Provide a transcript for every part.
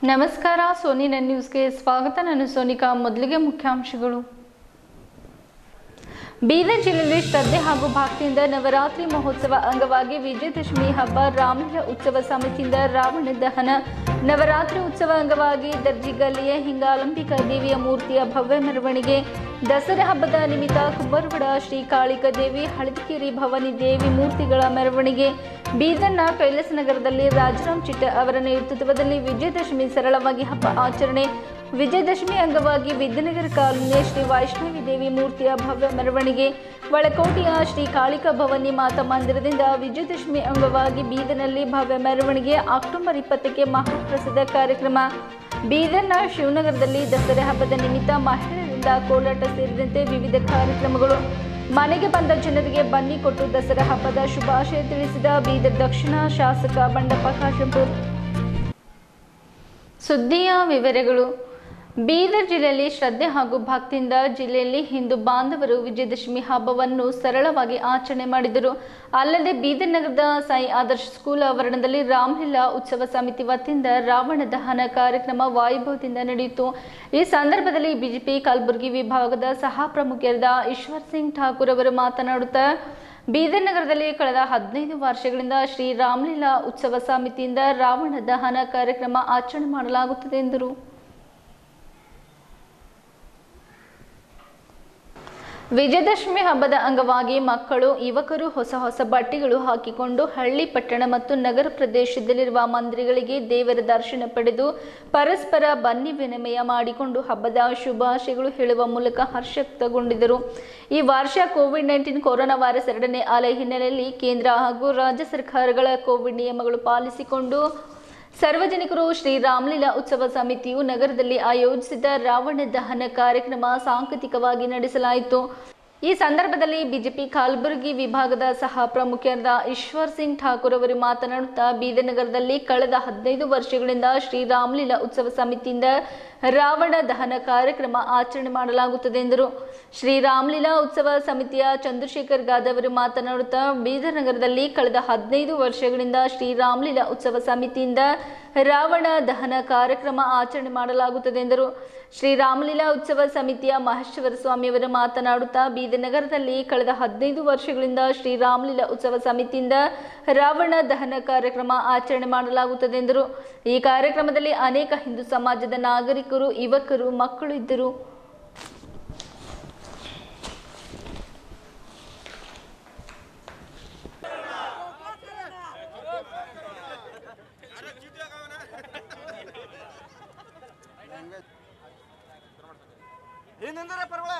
ನಮಸ್ಕಾರ ಸೋನಿ ನನ್ ನ್ಯೂಸ್ಗೆ ಸ್ವಾಗತ ನಾನು ಸೋನಿಕಾ ಮೊದಲಿಗೆ ಮುಖ್ಯಾಂಶಗಳು ಬೀದರ್ ಜಿಲ್ಲೆಯಲ್ಲಿ ಶ್ರದ್ಧೆ ಹಾಗೂ ಭಕ್ತಿಯಿಂದ ನವರಾತ್ರಿ ಮಹೋತ್ಸವ ಅಂಗವಾಗಿ ವಿಜಯದಶಮಿ ಹಬ್ಬ ರಾಮಲ ಉತ್ಸವ ಸಮಿತಿಯಿಂದ ರಾವಣ ದಹನ ನವರಾತ್ರಿ ಉತ್ಸವ ಅಂಗವಾಗಿ ದರ್ಜಿಗಲ್ಲಿಯ ಹಿಂಗಾಲಂಬಿಕಾ ದೇವಿಯ ಮೂರ್ತಿಯ ಭವ್ಯ ಮೆರವಣಿಗೆ ದಸರಾ ಹಬ್ಬದ ನಿಮಿತ್ತ ಕುಂಬರಗಡ ಶ್ರೀ ಕಾಳಿಕಾ ದೇವಿ ಹಳದಿಕೇರಿ ಭವಾನಿ ದೇವಿ ಮೂರ್ತಿಗಳ ಮೆರವಣಿಗೆ ಬೀದರ್ನ ಕೈಲಾಸನಗರದಲ್ಲಿ ರಾಜರಾಮ್ ಚಿಟ್ಟ ಅವರ ನೇತೃತ್ವದಲ್ಲಿ ವಿಜಯದಶಮಿ ಸರಳವಾಗಿ ಹಬ್ಬ ಆಚರಣೆ ವಿಜಯದಶಮಿ ಅಂಗವಾಗಿ ವಿದ್ಯಾನಗರ ಕಾಲೋನಿಯ ಶ್ರೀ ವೈಷ್ಣವಿ ದೇವಿ ಮೂರ್ತಿಯ ಭವ್ಯ ಮೆರವಣಿಗೆ ಒಳಕೋಟೆಯ ಶ್ರೀ ಕಾಳಿಕಾ ಭವಾನಿ ಮಾತಾ ಮಂದಿರದಿಂದ ವಿಜಯದಶಮಿ ಅಂಗವಾಗಿ ಬೀದರ್ನಲ್ಲಿ ಭವ್ಯ ಮೆರವಣಿಗೆ ಅಕ್ಟೋಬರ್ ಇಪ್ಪತ್ತಕ್ಕೆ ಮಹಾಪ್ರಸಾದ ಕಾರ್ಯಕ್ರಮ ಬೀದರ್ನ ಶಿವನಗರದಲ್ಲಿ ದಸರಾ ಹಬ್ಬದ ನಿಮಿತ್ತ ಮಹಿಳೆಯರಿಂದ ಕೋಲಾಟ ಸೇರಿದಂತೆ ವಿವಿಧ ಕಾರ್ಯಕ್ರಮಗಳು ಮನೆಗೆ ಬಂದ ಜನರಿಗೆ ಬನ್ನಿ ಕೊಟ್ಟು ದಸರಾ ಹಬ್ಬದ ಶುಭಾಶಯ ತಿಳಿಸಿದ ಬೀದರ್ ದಕ್ಷಿಣ ಶಾಸಕ ಬಂಡಪ್ಪ ಕಾಶಂಪುರ್ ಸುದ್ದಿಯ ವಿವರಗಳು ಬೀದರ್ ಜಿಲ್ಲೆಯಲ್ಲಿ ಶ್ರದ್ಧೆ ಹಾಗೂ ಭಕ್ತಿಯಿಂದ ಜಿಲ್ಲೆಯಲ್ಲಿ ಹಿಂದೂ ಬಾಂಧವರು ವಿಜಯದಶಮಿ ಹಬ್ಬವನ್ನು ಸರಳವಾಗಿ ಆಚರಣೆ ಮಾಡಿದರು ಅಲ್ಲದೆ ಬೀದರ್ ನಗರದ ಸಾಯಿ ಆದರ್ಶ ಸ್ಕೂಲ್ ಆವರಣದಲ್ಲಿ ರಾಮಲೀಲಾ ಉತ್ಸವ ಸಮಿತಿ ವತಿಯಿಂದ ರಾವಣ ದಹನ ಕಾರ್ಯಕ್ರಮ ವೈಭವದಿಂದ ನಡೆಯಿತು ಈ ಸಂದರ್ಭದಲ್ಲಿ ಬಿಜೆಪಿ ಕಲಬುರಗಿ ವಿಭಾಗದ ಸಹ ಪ್ರಮುಖರಾದ ಈಶ್ವರ್ ಸಿಂಗ್ ಠಾಕೂರ್ ಅವರು ಮಾತನಾಡುತ್ತಾ ಬೀದರ್ ನಗರದಲ್ಲಿ ಕಳೆದ ಹದಿನೈದು ವರ್ಷಗಳಿಂದ ಶ್ರೀ ರಾಮಲೀಲಾ ಉತ್ಸವ ಸಮಿತಿಯಿಂದ ರಾವಣ ದಹನ ಕಾರ್ಯಕ್ರಮ ಆಚರಣೆ ಮಾಡಲಾಗುತ್ತದೆ ಎಂದರು ವಿಜಯದಶಮಿ ಹಬ್ಬದ ಅಂಗವಾಗಿ ಮಕ್ಕಳು ಯುವಕರು ಹೊಸ ಹೊಸ ಬಟ್ಟೆಗಳು ಹಾಕಿಕೊಂಡು ಹಳ್ಳಿ ಪಟ್ಟಣ ಮತ್ತು ನಗರ ಪ್ರದೇಶದಲ್ಲಿರುವ ಮಂದಿರಗಳಿಗೆ ದೇವರ ದರ್ಶನ ಪಡೆದು ಪರಸ್ಪರ ಬನ್ನಿ ವಿನಿಮಯ ಮಾಡಿಕೊಂಡು ಹಬ್ಬದ ಶುಭಾಶಯಗಳು ಹೇಳುವ ಮೂಲಕ ಹರ್ಷ ವ್ಯಕ್ತಗೊಂಡಿದ್ದರು ಈ ವರ್ಷ ಕೋವಿಡ್ ನೈನ್ಟೀನ್ ಕೊರೋನಾ ವೈರಸ್ ಎರಡನೇ ಅಲೆ ಹಿನ್ನೆಲೆಯಲ್ಲಿ ಕೇಂದ್ರ ಹಾಗೂ ರಾಜ್ಯ ಸರ್ಕಾರಗಳ ಕೋವಿಡ್ ನಿಯಮಗಳು ಪಾಲಿಸಿಕೊಂಡು ಸಾರ್ವಜನಿಕರು ಶ್ರೀ ರಾಮಲೀಲಾ ಉತ್ಸವ ಸಮಿತಿಯು ನಗರದಲ್ಲಿ ಆಯೋಜಿಸಿದ್ದ ರಾವಣ ದಹನ ಕಾರ್ಯಕ್ರಮ ಸಾಂಕೇತಿಕವಾಗಿ ನಡೆಸಲಾಯಿತು ಈ ಸಂದರ್ಭದಲ್ಲಿ ಬಿಜೆಪಿ ಕಲಬುರಗಿ ವಿಭಾಗದ ಸಹ ಪ್ರಮುಖರಾದ ಈಶ್ವರ್ ಸಿಂಗ್ ಠಾಕೂರ್ ಅವರು ಮಾತನಾಡುತ್ತಾ ಬೀದರ್ ನಗರದಲ್ಲಿ ಕಳೆದ ಹದಿನೈದು ವರ್ಷಗಳಿಂದ ಶ್ರೀ ರಾಮಲೀಲಾ ಉತ್ಸವ ಸಮಿತಿಯಿಂದ ರಾವಣ ದಹನ ಕಾರ್ಯಕ್ರಮ ಆಚರಣೆ ಮಾಡಲಾಗುತ್ತದೆ ಎಂದರು ಶ್ರೀ ರಾಮಲೀಲಾ ಉತ್ಸವ ಸಮಿತಿಯ ಚಂದ್ರಶೇಖರ್ ಗಾದ್ ಅವರು ಮಾತನಾಡುತ್ತಾ ಬೀದರ್ ನಗರದಲ್ಲಿ ಕಳೆದ ಹದಿನೈದು ವರ್ಷಗಳಿಂದ ಶ್ರೀ ರಾಮಲೀಲಾ ಉತ್ಸವ ಸಮಿತಿಯಿಂದ ರಾವಣ ದಹನ ಕಾರ್ಯಕ್ರಮ ಆಚರಣೆ ಮಾಡಲಾಗುತ್ತದೆ ಎಂದರು ಶ್ರೀ ರಾಮಲೀಲಾ ಉತ್ಸವ ಸಮಿತಿಯ ಮಹೇಶ್ವರ ಸ್ವಾಮಿಯವರು ಮಾತನಾಡುತ್ತಾ ಬೀದರ್ ನಗರದಲ್ಲಿ ಕಳೆದ ಹದಿನೈದು ವರ್ಷಗಳಿಂದ ಶ್ರೀ ರಾಮಲೀಲಾ ಉತ್ಸವ ಸಮಿತಿಯಿಂದ ರಾವಣ ದಹನ ಕಾರ್ಯಕ್ರಮ ಆಚರಣೆ ಮಾಡಲಾಗುತ್ತದೆ ಎಂದರು ಈ ಕಾರ್ಯಕ್ರಮದಲ್ಲಿ ಅನೇಕ ಹಿಂದೂ ಸಮಾಜದ ನಾಗರಿಕರು ಯುವಕರು ಮಕ್ಕಳು ಇದ್ದರು ಏನಂದ್ರೆ ಪರವಳ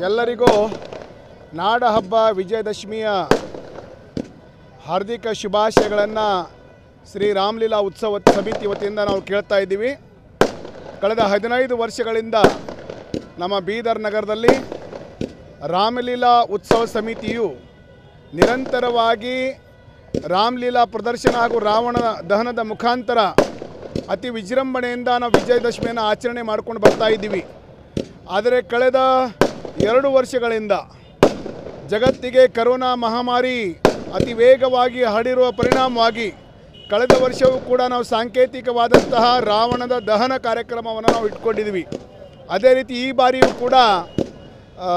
ಎಲ್ಲರಿಗೂ ನಾಡ ಹಬ್ಬ ವಿಜಯದಶಮಿಯ ಹಾರ್ದಿಕ ಶುಭಾಶಯಗಳನ್ನು ಶ್ರೀ ರಾಮಲೀಲಾ ಉತ್ಸವ ಸಮಿತಿ ವತಿಯಿಂದ ನಾವು ಕೇಳ್ತಾ ಇದ್ದೀವಿ ಕಳೆದ ಹದಿನೈದು ವರ್ಷಗಳಿಂದ ನಮ್ಮ ಬೀದರ್ ನಗರದಲ್ಲಿ ರಾಮಲೀಲಾ ಉತ್ಸವ ಸಮಿತಿಯು ನಿರಂತರವಾಗಿ ರಾಮಲೀಲಾ ಪ್ರದರ್ಶನ ಹಾಗೂ ರಾವಣ ದಹನದ ಮುಖಾಂತರ ಅತಿ ವಿಜೃಂಭಣೆಯಿಂದ ನಾವು ವಿಜಯದಶಮಿಯನ್ನು ಆಚರಣೆ ಮಾಡ್ಕೊಂಡು ಬರ್ತಾ ಇದ್ದೀವಿ ಆದರೆ ಕಳೆದ ಎರಡು ವರ್ಷಗಳಿಂದ ಜಗತ್ತಿಗೆ ಕರೋನಾ ಮಹಾಮಾರಿ ಅತಿ ವೇಗವಾಗಿ ಹರಡಿರುವ ಪರಿಣಾಮವಾಗಿ ಕಳೆದ ವರ್ಷವೂ ಕೂಡ ನಾವು ಸಾಂಕೇತಿಕವಾದಂತಹ ರಾವಣದ ದಹನ ಕಾರ್ಯಕ್ರಮವನ್ನು ನಾವು ಇಟ್ಕೊಂಡಿದ್ವಿ ಅದೇ ರೀತಿ ಈ ಬಾರಿಯೂ ಕೂಡ ಆ,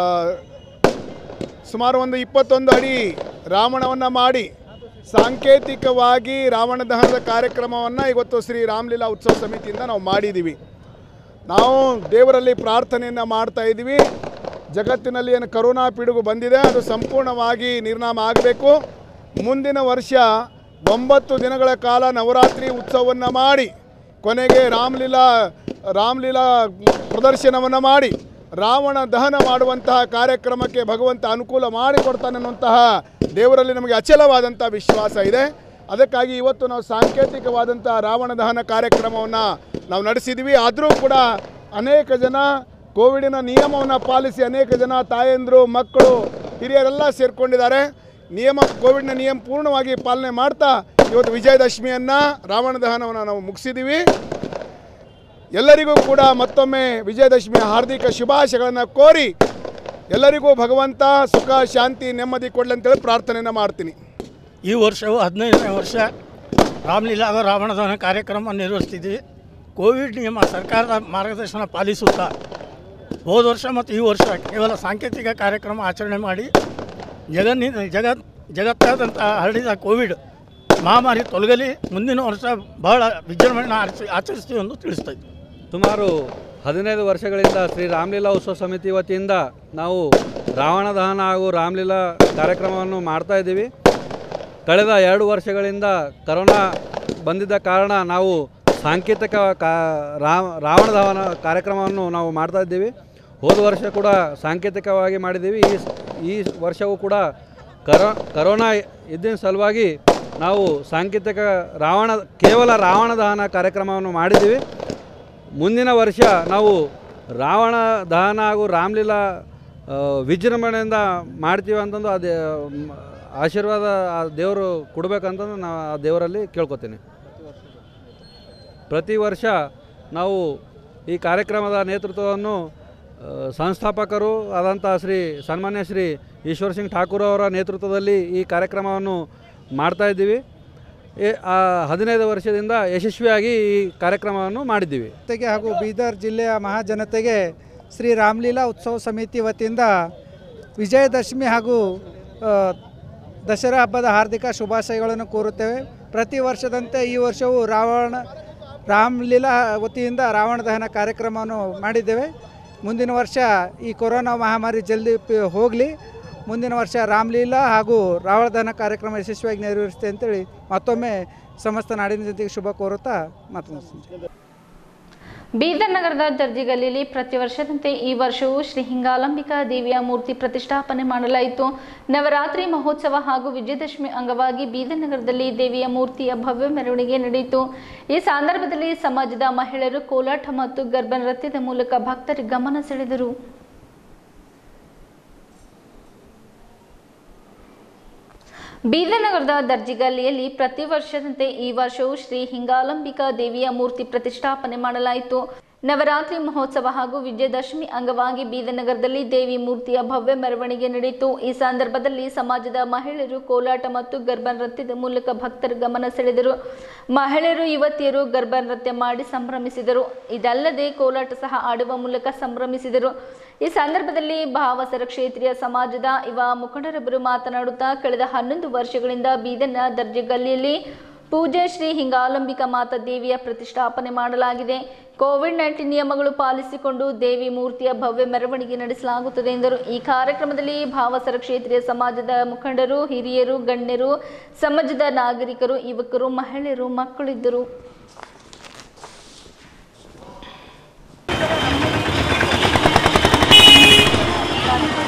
ಸುಮಾರು ಒಂದು ಇಪ್ಪತ್ತೊಂದು ಅಡಿ ರಾವಣವನ್ನು ಮಾಡಿ ಸಾಂಕೇತಿಕವಾಗಿ ರಾವಣ ದಹನದ ಕಾರ್ಯಕ್ರಮವನ್ನು ಇವತ್ತು ಶ್ರೀ ರಾಮಲೀಲಾ ಉತ್ಸವ ಸಮಿತಿಯಿಂದ ನಾವು ಮಾಡಿದ್ದೀವಿ ನಾವು ದೇವರಲ್ಲಿ ಪ್ರಾರ್ಥನೆಯನ್ನು ಮಾಡ್ತಾ ಇದ್ದೀವಿ ಜಗತ್ತಿನಲ್ಲಿ ಏನು ಕರೋನಾ ಪಿಡುಗು ಬಂದಿದೆ ಅದು ಸಂಪೂರ್ಣವಾಗಿ ನಿರ್ನಾಮ ಆಗಬೇಕು ಮುಂದಿನ ವರ್ಷ ಒಂಬತ್ತು ದಿನಗಳ ಕಾಲ ನವರಾತ್ರಿ ಉತ್ಸವವನ್ನು ಮಾಡಿ ಕೊನೆಗೆ ರಾಮಲೀಲಾ ರಾಮಲೀಲಾ ಪ್ರದರ್ಶನವನ್ನು ಮಾಡಿ ರಾವಣ ದಹನ ಮಾಡುವಂತಹ ಕಾರ್ಯಕ್ರಮಕ್ಕೆ ಭಗವಂತ ಅನುಕೂಲ ಮಾಡಿಕೊಡ್ತಾನೆ ಅನ್ನುವಂತಹ ದೇವರಲ್ಲಿ ನಮಗೆ ಅಚಲವಾದಂಥ ವಿಶ್ವಾಸ ಇದೆ ಅದಕ್ಕಾಗಿ ಇವತ್ತು ನಾವು ಸಾಂಕೇತಿಕವಾದಂಥ ರಾವಣ ದಹನ ಕಾರ್ಯಕ್ರಮವನ್ನು ನಾವು ನಡೆಸಿದ್ವಿ ಆದರೂ ಕೂಡ ಅನೇಕ ಜನ ಕೋವಿಡಿನ ನಿಯಮವನ್ನು ಪಾಲಿಸಿ ಅನೇಕ ಜನ ತಾಯಂದರು ಮಕ್ಕಳು ಹಿರಿಯರೆಲ್ಲ ಸೇರಿಕೊಂಡಿದ್ದಾರೆ ನಿಯಮ ಕೋವಿಡ್ನ ನಿಯಮ ಪೂರ್ಣವಾಗಿ ಪಾಲನೆ ಮಾಡ್ತಾ ಇವತ್ತು ವಿಜಯದಶಮಿಯನ್ನು ರಾವಣ ದಹನವನ್ನು ನಾವು ಮುಗಿಸಿದ್ದೀವಿ ಎಲ್ಲರಿಗೂ ಕೂಡ ಮತ್ತೊಮ್ಮೆ ವಿಜಯದಶಮಿಯ ಹಾರ್ದಿಕ ಶುಭಾಶಯಗಳನ್ನು ಕೋರಿ ಎಲ್ಲರಿಗೂ ಭಗವಂತ ಸುಖ ಶಾಂತಿ ನೆಮ್ಮದಿ ಕೊಡಲಿ ಅಂತೇಳಿ ಪ್ರಾರ್ಥನೆಯನ್ನು ಮಾಡ್ತೀನಿ ಈ ವರ್ಷವು ಹದಿನೈದನೇ ವರ್ಷ ರಾಮಲೀಲಾ ಹಾಗೂ ರಾವಣದಹನ ಕಾರ್ಯಕ್ರಮ ನಿರ್ವಹಿಸ್ತಿದ್ವಿ ಕೋವಿಡ್ ನಿಯಮ ಸರ್ಕಾರದ ಮಾರ್ಗದರ್ಶನ ಪಾಲಿಸುತ್ತಾ ಹೋದ ವರ್ಷ ಮತ್ತು ಈ ವರ್ಷ ಕೇವಲ ಸಾಂಕೇತಿಕ ಕಾರ್ಯಕ್ರಮ ಆಚರಣೆ ಮಾಡಿ ಜಗನ್ನಿನ ಜಗತ್ ಜಗತ್ತಾದಂಥ ಹರಡಿದ ಕೋವಿಡ್ ಮಹಾಮಾರಿ ತೊಲಗಲಿ ಮುಂದಿನ ವರ್ಷ ಬಹಳ ವಿಜೃಂಭಣೆ ಆಚರಿಸಿ ಆಚರಿಸ್ತೀವಿ ಎಂದು ತಿಳಿಸ್ತಾ ಇದ್ವಿ ಸುಮಾರು ಹದಿನೈದು ವರ್ಷಗಳಿಂದ ಶ್ರೀ ರಾಮಲೀಲಾ ಉತ್ಸವ ಸಮಿತಿ ವತಿಯಿಂದ ನಾವು ರಾವಣ ದಹನ ಹಾಗೂ ರಾಮಲೀಲಾ ಕಾರ್ಯಕ್ರಮವನ್ನು ಮಾಡ್ತಾ ಇದ್ದೀವಿ ಕಳೆದ ಎರಡು ವರ್ಷಗಳಿಂದ ಕರೋನಾ ಬಂದಿದ್ದ ಕಾರಣ ನಾವು ಸಾಂಕೇತಿಕ ಕಾ ರಾಮ ರಾವಣ ದಹನ ಕಾರ್ಯಕ್ರಮವನ್ನು ನಾವು ಮಾಡ್ತಾ ಇದ್ದೀವಿ ಹೋದ ವರ್ಷ ಕೂಡ ಸಾಂಕೇತಿಕವಾಗಿ ಮಾಡಿದ್ದೀವಿ ಈ ಸ್- ಈ ವರ್ಷವೂ ಕೂಡ ಕರೋ ಕರೋನಾ ಇದ್ದಿನ ಸಲುವಾಗಿ ನಾವು ಸಾಂಕೇತಿಕ ರಾವಣ ಕೇವಲ ರಾವಣ ದಹನ ಕಾರ್ಯಕ್ರಮವನ್ನು ಮಾಡಿದ್ದೀವಿ ಮುಂದಿನ ವರ್ಷ ನಾವು ರಾವಣ ದಹನ ಹಾಗೂ ರಾಮಲೀಲಾ ಆ, ವಿಜೃಂಭಣೆಯಿಂದ ಮಾಡ್ತೀವಿ ಅಂತಂದು ಅದೇ ಮ್, ಆಶೀರ್ವಾದ ಆ ದೇವರು ಕೊಡಬೇಕಂತಂದು ನಾ ಆ ದೇವರಲ್ಲಿ ಕೇಳ್ಕೊತೀನಿ ಪ್ರತಿ ವರ್ಷ ನಾವು ಈ ಕಾರ್ಯಕ್ರಮದ ನೇತೃತ್ವವನ್ನು ಆ, ಸಂಸ್ಥಾಪಕರು ಆದಂಥ ಶ್ರೀ ಸನ್ಮಾನ್ಯ ಶ್ರೀ ಈಶ್ವರ್ ಸಿಂಗ್ ಠಾಕೂರ್ ಅವರ ನೇತೃತ್ವದಲ್ಲಿ ಈ ಕಾರ್ಯಕ್ರಮವನ್ನು ಮಾಡ್ತಾ ಇದ್ದೀವಿ ಎ- ಆ ಹದಿನೈದು ವರ್ಷದಿಂದ ಯಶಸ್ವಿಯಾಗಿ ಈ ಕಾರ್ಯಕ್ರಮವನ್ನು ಮಾಡಿದ್ದೀವಿ ಜನತೆಗೆ ಹಾಗೂ ಬೀದರ್ ಜಿಲ್ಲೆಯ ಮಹಾಜನತೆಗೆ ಶ್ರೀ ರಾಮಲೀಲಾ ಉತ್ಸವ ಸಮಿತಿ ವತಿಯಿಂದ ವಿಜಯದಶಮಿ ಹಾಗೂ ಆ, ದಸರಾ ಹಬ್ಬದ ಹಾರ್ದಿಕ ಶುಭಾಶಯಗಳನ್ನು ಕೋರುತ್ತೇವೆ ಪ್ರತಿ ವರ್ಷದಂತೆ ಈ ವರ್ಷವೂ ರಾವಣ ರಾಮಲೀಲಾ ವತಿಯಿಂದ ರಾವಣ ದಹನ ಕಾರ್ಯಕ್ರಮವನ್ನು ಮಾಡಿದ್ದೇವೆ ಮುಂದಿನ ವರ್ಷ ಈ ಕೊರೋನಾ ಮಹಾಮಾರಿ ಜಲ್ದಿ ಪ- ಹೋಗಲಿ ಮುಂದಿನ ವರ್ಷ ರಾಮಲೀಲಾ ಹಾಗೂ ರಾವಣ ದಹನ ಕಾರ್ಯಕ್ರಮ ಯಶಸ್ವಿಯಾಗಿ ನೆರವೇರಿಸುತ್ತೆ ಅಂತೇಳಿ ಮತ್ತೊಮ್ಮೆ ಸಮಸ್ತ ನಾಡಿನ ಜನತೆಗೆ ಶುಭ ಕೋರುತ್ತಾ ಮಾತು ಮುಗಿಸ್ತೀನಿ. ಬೀದರ್ ನಗರದ ದರ್ಜಿಗಲ್ಲಿಲಿ ಪ್ರತಿ ವರ್ಷದಂತೆ ಈ ವರ್ಷವೂ ಶ್ರೀ ಹಿಂಗಾಲಂಬಿಕಾ ದೇವಿಯ ಮೂರ್ತಿ ಪ್ರತಿಷ್ಠಾಪನೆ ಮಾಡಲಾಯಿತು ನವರಾತ್ರಿ ಮಹೋತ್ಸವ ಹಾಗೂ ವಿಜಯದಶಮಿ ಅಂಗವಾಗಿ ಬೀದರ್ ನಗರದಲ್ಲಿ ದೇವಿಯ ಮೂರ್ತಿಯ ಭವ್ಯ ಮೆರವಣಿಗೆ ನಡೆಯಿತು ಈ ಸಂದರ್ಭದಲ್ಲಿ ಸಮಾಜದ ಮಹಿಳೆಯರು ಕೋಲಾಟ ಮತ್ತು ಗರ್ಭ ನೃತ್ಯದ ಮೂಲಕ ಭಕ್ತರ ಗಮನ ಸೆಳೆದರು ಬೀದರ್ ನಗರದ ದರ್ಜಿಗಲ್ಲಿಯಲ್ಲಿ ಪ್ರತಿ ವರ್ಷದಂತೆ ಈ ವರ್ಷವೂ ಶ್ರೀ ಹಿಂಗಾಲಂಬಿಕಾ ದೇವಿಯ ಮೂರ್ತಿ ಪ್ರತಿಷ್ಠಾಪನೆ ಮಾಡಲಾಯಿತು ನವರಾತ್ರಿ ಮಹೋತ್ಸವ ಹಾಗೂ ವಿಜಯದಶಮಿ ಅಂಗವಾಗಿ ಬೀದರ್ ನಗರದಲ್ಲಿ ದೇವಿ ಮೂರ್ತಿಯ ಭವ್ಯ ಮೆರವಣಿಗೆ ನಡೆಯಿತು ಈ ಸಂದರ್ಭದಲ್ಲಿ ಸಮಾಜದ ಮಹಿಳೆಯರು ಕೋಲಾಟ ಮತ್ತು ಗರ್ಭ ನೃತ್ಯದ ಮೂಲಕ ಭಕ್ತರ ಗಮನ ಸೆಳೆದರು ಮಹಿಳೆಯರು ಯುವತಿಯರು ಗರ್ಭ ನೃತ್ಯ ಮಾಡಿ ಸಂಭ್ರಮಿಸಿದರು ಇದಲ್ಲದೆ ಕೋಲಾಟ ಸಹ ಆಡುವ ಮೂಲಕ ಸಂಭ್ರಮಿಸಿದರು ಈ ಸಂದರ್ಭದಲ್ಲಿ ಭಾವಸರ ಕ್ಷೇತ್ರೀಯ ಸಮಾಜದ ಯುವ ಮುಖಂಡರೊಬ್ಬರು ಮಾತನಾಡುತ್ತಾ ಕಳೆದ ಹನ್ನೊಂದು ವರ್ಷಗಳಿಂದ ಬೀದರ್ನ ದರ್ಜೆ ಗಲ್ಲಿಯಲ್ಲಿ ಪೂಜೆ ಶ್ರೀ ಹಿಂಗಾಲಂಬಿಕಾ ಮಾತಾ ದೇವಿಯ ಪ್ರತಿಷ್ಠಾಪನೆ ಮಾಡಲಾಗಿದೆ ಕೋವಿಡ್ ನೈನ್ಟೀನ್ ನಿಯಮಗಳು ಪಾಲಿಸಿಕೊಂಡು ದೇವಿ ಮೂರ್ತಿಯ ಭವ್ಯ ಮೆರವಣಿಗೆ ನಡೆಸಲಾಗುತ್ತದೆ ಎಂದರು ಈ ಕಾರ್ಯಕ್ರಮದಲ್ಲಿ ಭಾವಸರ ಕ್ಷೇತ್ರೀಯ ಸಮಾಜದ ಮುಖಂಡರು ಹಿರಿಯರು ಗಣ್ಯರು ಸಮಾಜದ ನಾಗರಿಕರು ಯುವಕರು ಮಹಿಳೆಯರು ಮಕ್ಕಳಿದ್ದರು ಿ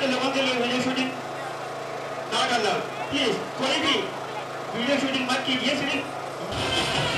लगन के लिए video shooting not allowed please कोई भी वीडियो शूटिंग मत कीजिए सिर्फ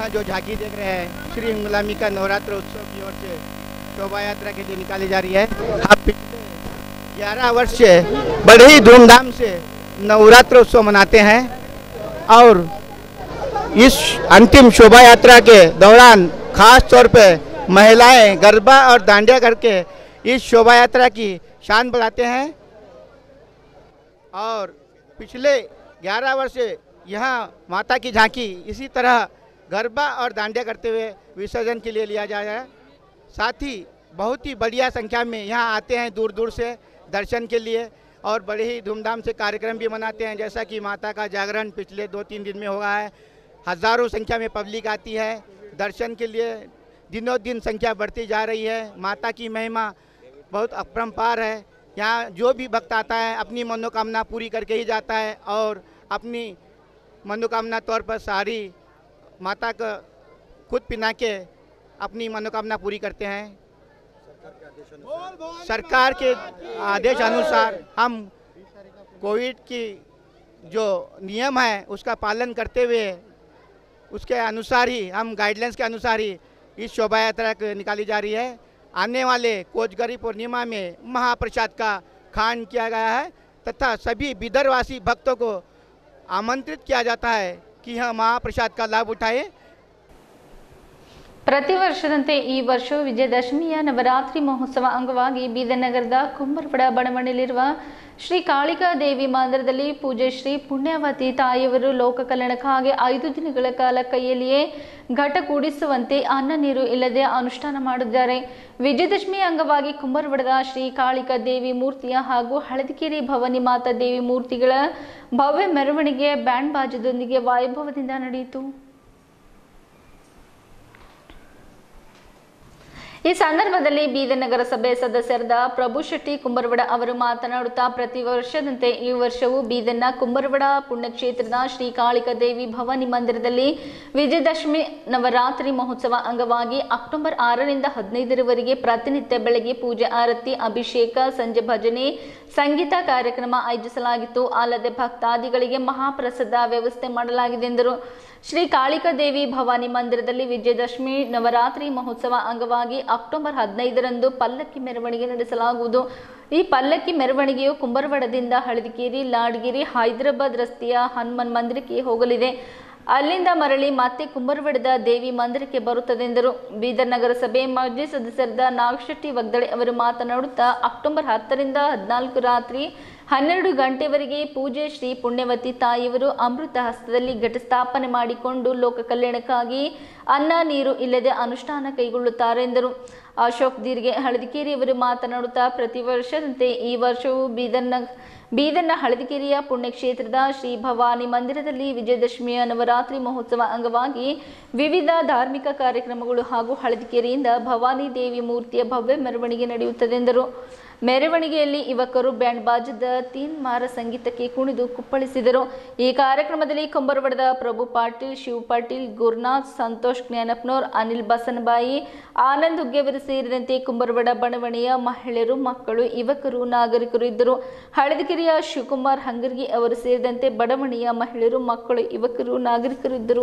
जो झांकी देख रहे हैं श्री गुलामी का नवरात्र उत्सव की ओर से शोभा यात्रा के लिए निकाली जा रही है आप पिछले ग्यारह वर्ष से बड़े ही धूमधाम से नवरात्र उत्सव मनाते हैं और इस अंतिम शोभा यात्रा के दौरान खास तौर पे महिलाएं गरबा और दांडिया करके इस शोभा यात्रा की शान बढ़ाते हैं और पिछले 11 वर्ष से यहाँ माता की झांकी इसी तरह गरबा और दांडिया करते हुए विसर्जन के लिए लिया जा रहा है साथ ही बहुत ही बढ़िया संख्या में यहाँ आते हैं दूर दूर से दर्शन के लिए और बड़े ही धूमधाम से कार्यक्रम भी मनाते हैं जैसा कि माता का जागरण पिछले दो तीन दिन में हुआ है हज़ारों संख्या में पब्लिक आती है दर्शन के लिए दिनों दिन संख्या बढ़ती जा रही है माता की महिमा बहुत अपरम्पार है यहाँ जो भी भक्त आता है अपनी मनोकामना पूरी करके ही जाता है और अपनी मनोकामना तौर पर सारी माता का खुद पिना के अपनी मनोकामना पूरी करते हैं सरकार के आदेश अनुसार हम कोविड की जो नियम है उसका पालन करते हुए उसके अनुसार ही हम गाइडलाइंस के अनुसार ही इस शोभा यात्रा क- निकाली जा रही है आने वाले कोजगरी पूर्णिमा में महाप्रसाद का खान किया गया है तथा सभी बिदरवासी भक्तों को आमंत्रित किया जाता है कि यह महाप्रसाद का लाभ उठाएं ಪ್ರತಿ ವರ್ಷದಂತೆ ಈ ವರ್ಷವೂ ವಿಜಯದಶಮಿಯ ನವರಾತ್ರಿ ಮಹೋತ್ಸವ ಅಂಗವಾಗಿ ಬೀದರ್ ನಗರದ ಕುಂಬರಪಡ ಬಡಾವಣೆಯಲ್ಲಿರುವ ಶ್ರೀ ಕಾಳಿಕಾ ದೇವಿ ಮಂದಿರದಲ್ಲಿ ಪೂಜೆ ಶ್ರೀ ಪುಣ್ಯಾವತಿ ತಾಯಿಯವರು ಲೋಕ ಕಲ್ಯಾಣಕ್ಕಾಗಿ ಐದು ದಿನಗಳ ಕಾಲ ಕೈಯಲ್ಲಿಯೇ ಘಟ ಕೂಡಿಸುವಂತೆ ಅನ್ನ ನೀರು ಇಲ್ಲದೆ ಅನುಷ್ಠಾನ ಮಾಡಿದ್ದಾರೆ ವಿಜಯದಶಮಿ ಅಂಗವಾಗಿ ಕುಂಬರವಡದ ಶ್ರೀ ಕಾಳಿಕಾ ದೇವಿ ಮೂರ್ತಿಯ ಹಾಗೂ ಹಳದಿಕೆರೆ ಭವಾನಿ ಮಾತಾ ದೇವಿ ಮೂರ್ತಿಗಳ ಭವ್ಯ ಮೆರವಣಿಗೆ ಬ್ಯಾಂಡ್ ಬಾಜದೊಂದಿಗೆ ವೈಭವದಿಂದ ನಡೆಯಿತು ಈ ಸಂದರ್ಭದಲ್ಲಿ ಬೀದರ್ ನಗರಸಭೆ ಸದಸ್ಯರಾದ ಪ್ರಭು ಶೆಟ್ಟಿ ಕುಂಬರವಡ ಅವರು ಮಾತನಾಡುತ್ತಾ ಪ್ರತಿ ವರ್ಷದಂತೆ ಈ ವರ್ಷವೂ ಬೀದರ್ನ ಕುಂಬರವಡ ಪುಣ್ಯಕ್ಷೇತ್ರದ ಶ್ರೀ ಕಾಳಿಕಾ ದೇವಿ ಭವಾನಿ ಮಂದಿರದಲ್ಲಿ ವಿಜಯದಶಮಿ ನವರಾತ್ರಿ ಮಹೋತ್ಸವ ಅಂಗವಾಗಿ ಅಕ್ಟೋಬರ್ ಆರರಿಂದ ಹದಿನೈದರವರೆಗೆ ಪ್ರತಿನಿತ್ಯ ಬೆಳಗ್ಗೆ ಪೂಜೆ ಆರತಿ ಅಭಿಷೇಕ ಸಂಜೆ ಭಜನೆ ಸಂಗೀತ ಕಾರ್ಯಕ್ರಮ ಆಯೋಜಿಸಲಾಗಿತ್ತು ಅಲ್ಲದೆ ಭಕ್ತಾದಿಗಳಿಗೆ ಮಹಾಪ್ರಸಾದ ವ್ಯವಸ್ಥೆ ಮಾಡಲಾಗಿದೆ ಎಂದರು ಶ್ರೀ ಕಾಳಿಕಾ ದೇವಿ ಭವಾನಿ ಮಂದಿರದಲ್ಲಿ ವಿಜಯದಶಮಿ ನವರಾತ್ರಿ ಮಹೋತ್ಸವ ಅಂಗವಾಗಿ ಅಕ್ಟೋಬರ್ ಹದಿನೈದರಂದು ಪಲ್ಲಕ್ಕಿ ಮೆರವಣಿಗೆ ನಡೆಸಲಾಗುವುದು ಈ ಪಲ್ಲಕ್ಕಿ ಮೆರವಣಿಗೆಯು ಕುಂಬರವಡದಿಂದ ಹಳದಿಕೇರಿ ಲಾಡ್ಗಿರಿ ಹೈದರಾಬಾದ್ ರಸ್ತೆಯ ಹನುಮನ್ ಮಂದಿರಕ್ಕೆ ಹೋಗಲಿದೆ ಅಲ್ಲಿಂದ ಮರಳಿ ಮತ್ತೆ ಕುಂಬರವಡದ ದೇವಿ ಮಂದಿರಕ್ಕೆ ಬರುತ್ತದೆಂದರು ಬೀದರ್ ನಗರಸಭೆ ಮಾಜಿ ಸದಸ್ಯರಾದ ನಾಗಶೆಟ್ಟಿ ವಗ್ದಳೆ ಅವರು ಮಾತನಾಡುತ್ತಾ ಅಕ್ಟೋಬರ್ ಹತ್ತರಿಂದ ಹದಿನಾಲ್ಕು ರಾತ್ರಿ ಹನ್ನೆರಡು ಗಂಟೆವರೆಗೆ ಪೂಜೆ ಶ್ರೀ ಪುಣ್ಯವತಿ ತಾಯಿಯವರು ಅಮೃತ ಹಸ್ತದಲ್ಲಿ ಘಟಸ್ಥಾಪನೆ ಮಾಡಿಕೊಂಡು ಲೋಕ ಕಲ್ಯಾಣಕ್ಕಾಗಿ ಅನ್ನ ನೀರು ಇಲ್ಲದೆ ಅನುಷ್ಠಾನ ಕೈಗೊಳ್ಳುತ್ತಾರೆ ಎಂದರು ಅಶೋಕ್ ದೀರ್ಘೆ ಹಳದಿಕೇರಿಯವರು ಮಾತನಾಡುತ್ತಾ ಪ್ರತಿ ವರ್ಷದಂತೆ ಈ ವರ್ಷವೂ ಬೀದರ್ನ ಬೀದರ್ನ ಹಳದಿಕೆರೆಯ ಪುಣ್ಯಕ್ಷೇತ್ರದ ಶ್ರೀ ಭವಾನಿ ಮಂದಿರದಲ್ಲಿ ವಿಜಯದಶಮಿಯ ನವರಾತ್ರಿ ಮಹೋತ್ಸವ ಅಂಗವಾಗಿ ವಿವಿಧ ಧಾರ್ಮಿಕ ಕಾರ್ಯಕ್ರಮಗಳು ಹಾಗೂ ಹಳದಿಕೆರೆಯಿಂದ ಭವಾನಿ ದೇವಿ ಮೂರ್ತಿಯ ಭವ್ಯ ಮೆರವಣಿಗೆ ನಡೆಯುತ್ತದೆ ಎಂದರು ಮೆರವಣಿಗೆಯಲ್ಲಿ ಯುವಕರು ಬ್ಯಾಂಡ್ ಬಾಜದ ತೀನ್ ಮಾರ ಸಂಗೀತಕ್ಕೆ ಕುಣಿದು ಕುಪ್ಪಳಿಸಿದರು ಈ ಕಾರ್ಯಕ್ರಮದಲ್ಲಿ ಕೊಂಬರವಡದ ಪ್ರಭು ಪಾಟೀಲ್ ಶಿವ್ ಪಾಟೀಲ್ ಗುರುನಾಥ್ ಸಂತೋಷ್ ಜ್ಞಾನಪ್ನೋರ್ ಅನಿಲ್ ಬಸನಬಾಯಿ ಆನಂದ್ ಹುಗ್ಗೆವರು ಸೇರಿದಂತೆ ಕುಂಬರವಡ ಬಣವಣೆಯ ಮಹಿಳೆಯರು ಮಕ್ಕಳು ಯುವಕರು ನಾಗರಿಕರು ಇದ್ದರು ಹಳದಿಕೆರೆಯ ಶಿವಕುಮಾರ್ ಹಂಗರ್ಗಿ ಅವರು ಸೇರಿದಂತೆ ಬಡವಣೆಯ ಮಹಿಳೆಯರು ಮಕ್ಕಳು ಯುವಕರು ನಾಗರಿಕರು ಇದ್ದರು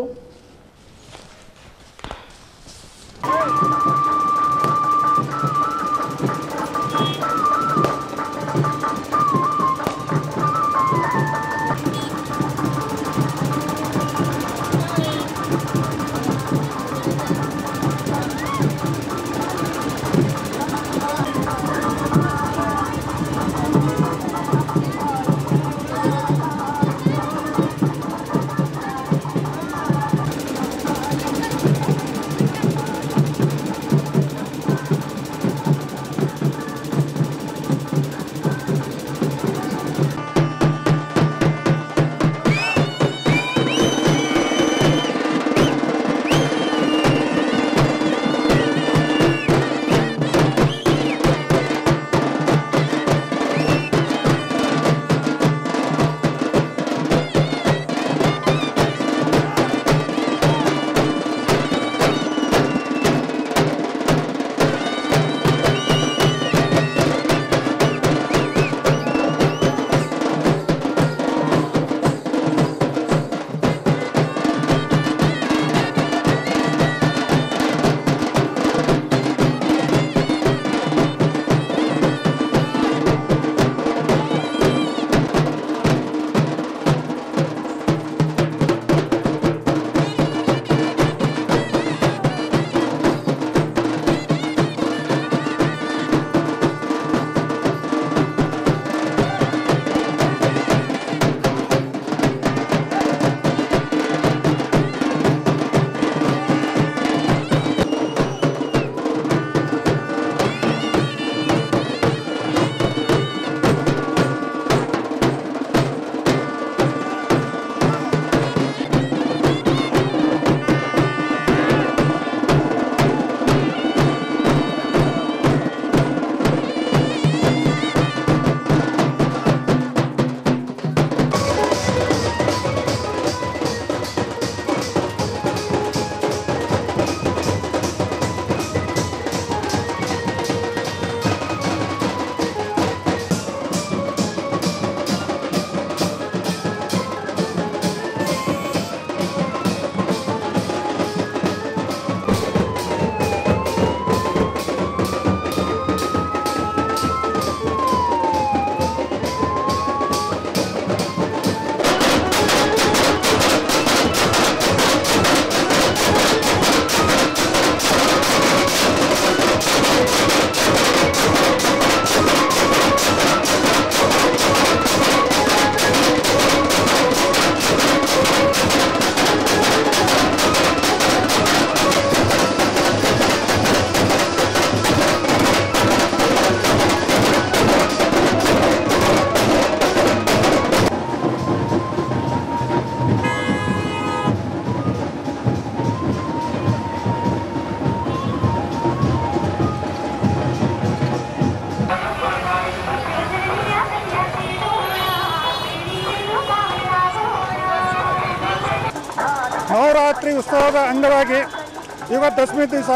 ನವರಾತ್ರಿ ಉತ್ಸವದ ಅಂಗವಾಗಿ ಇವತ್ತು ದಶಮಿ ದಿವಸ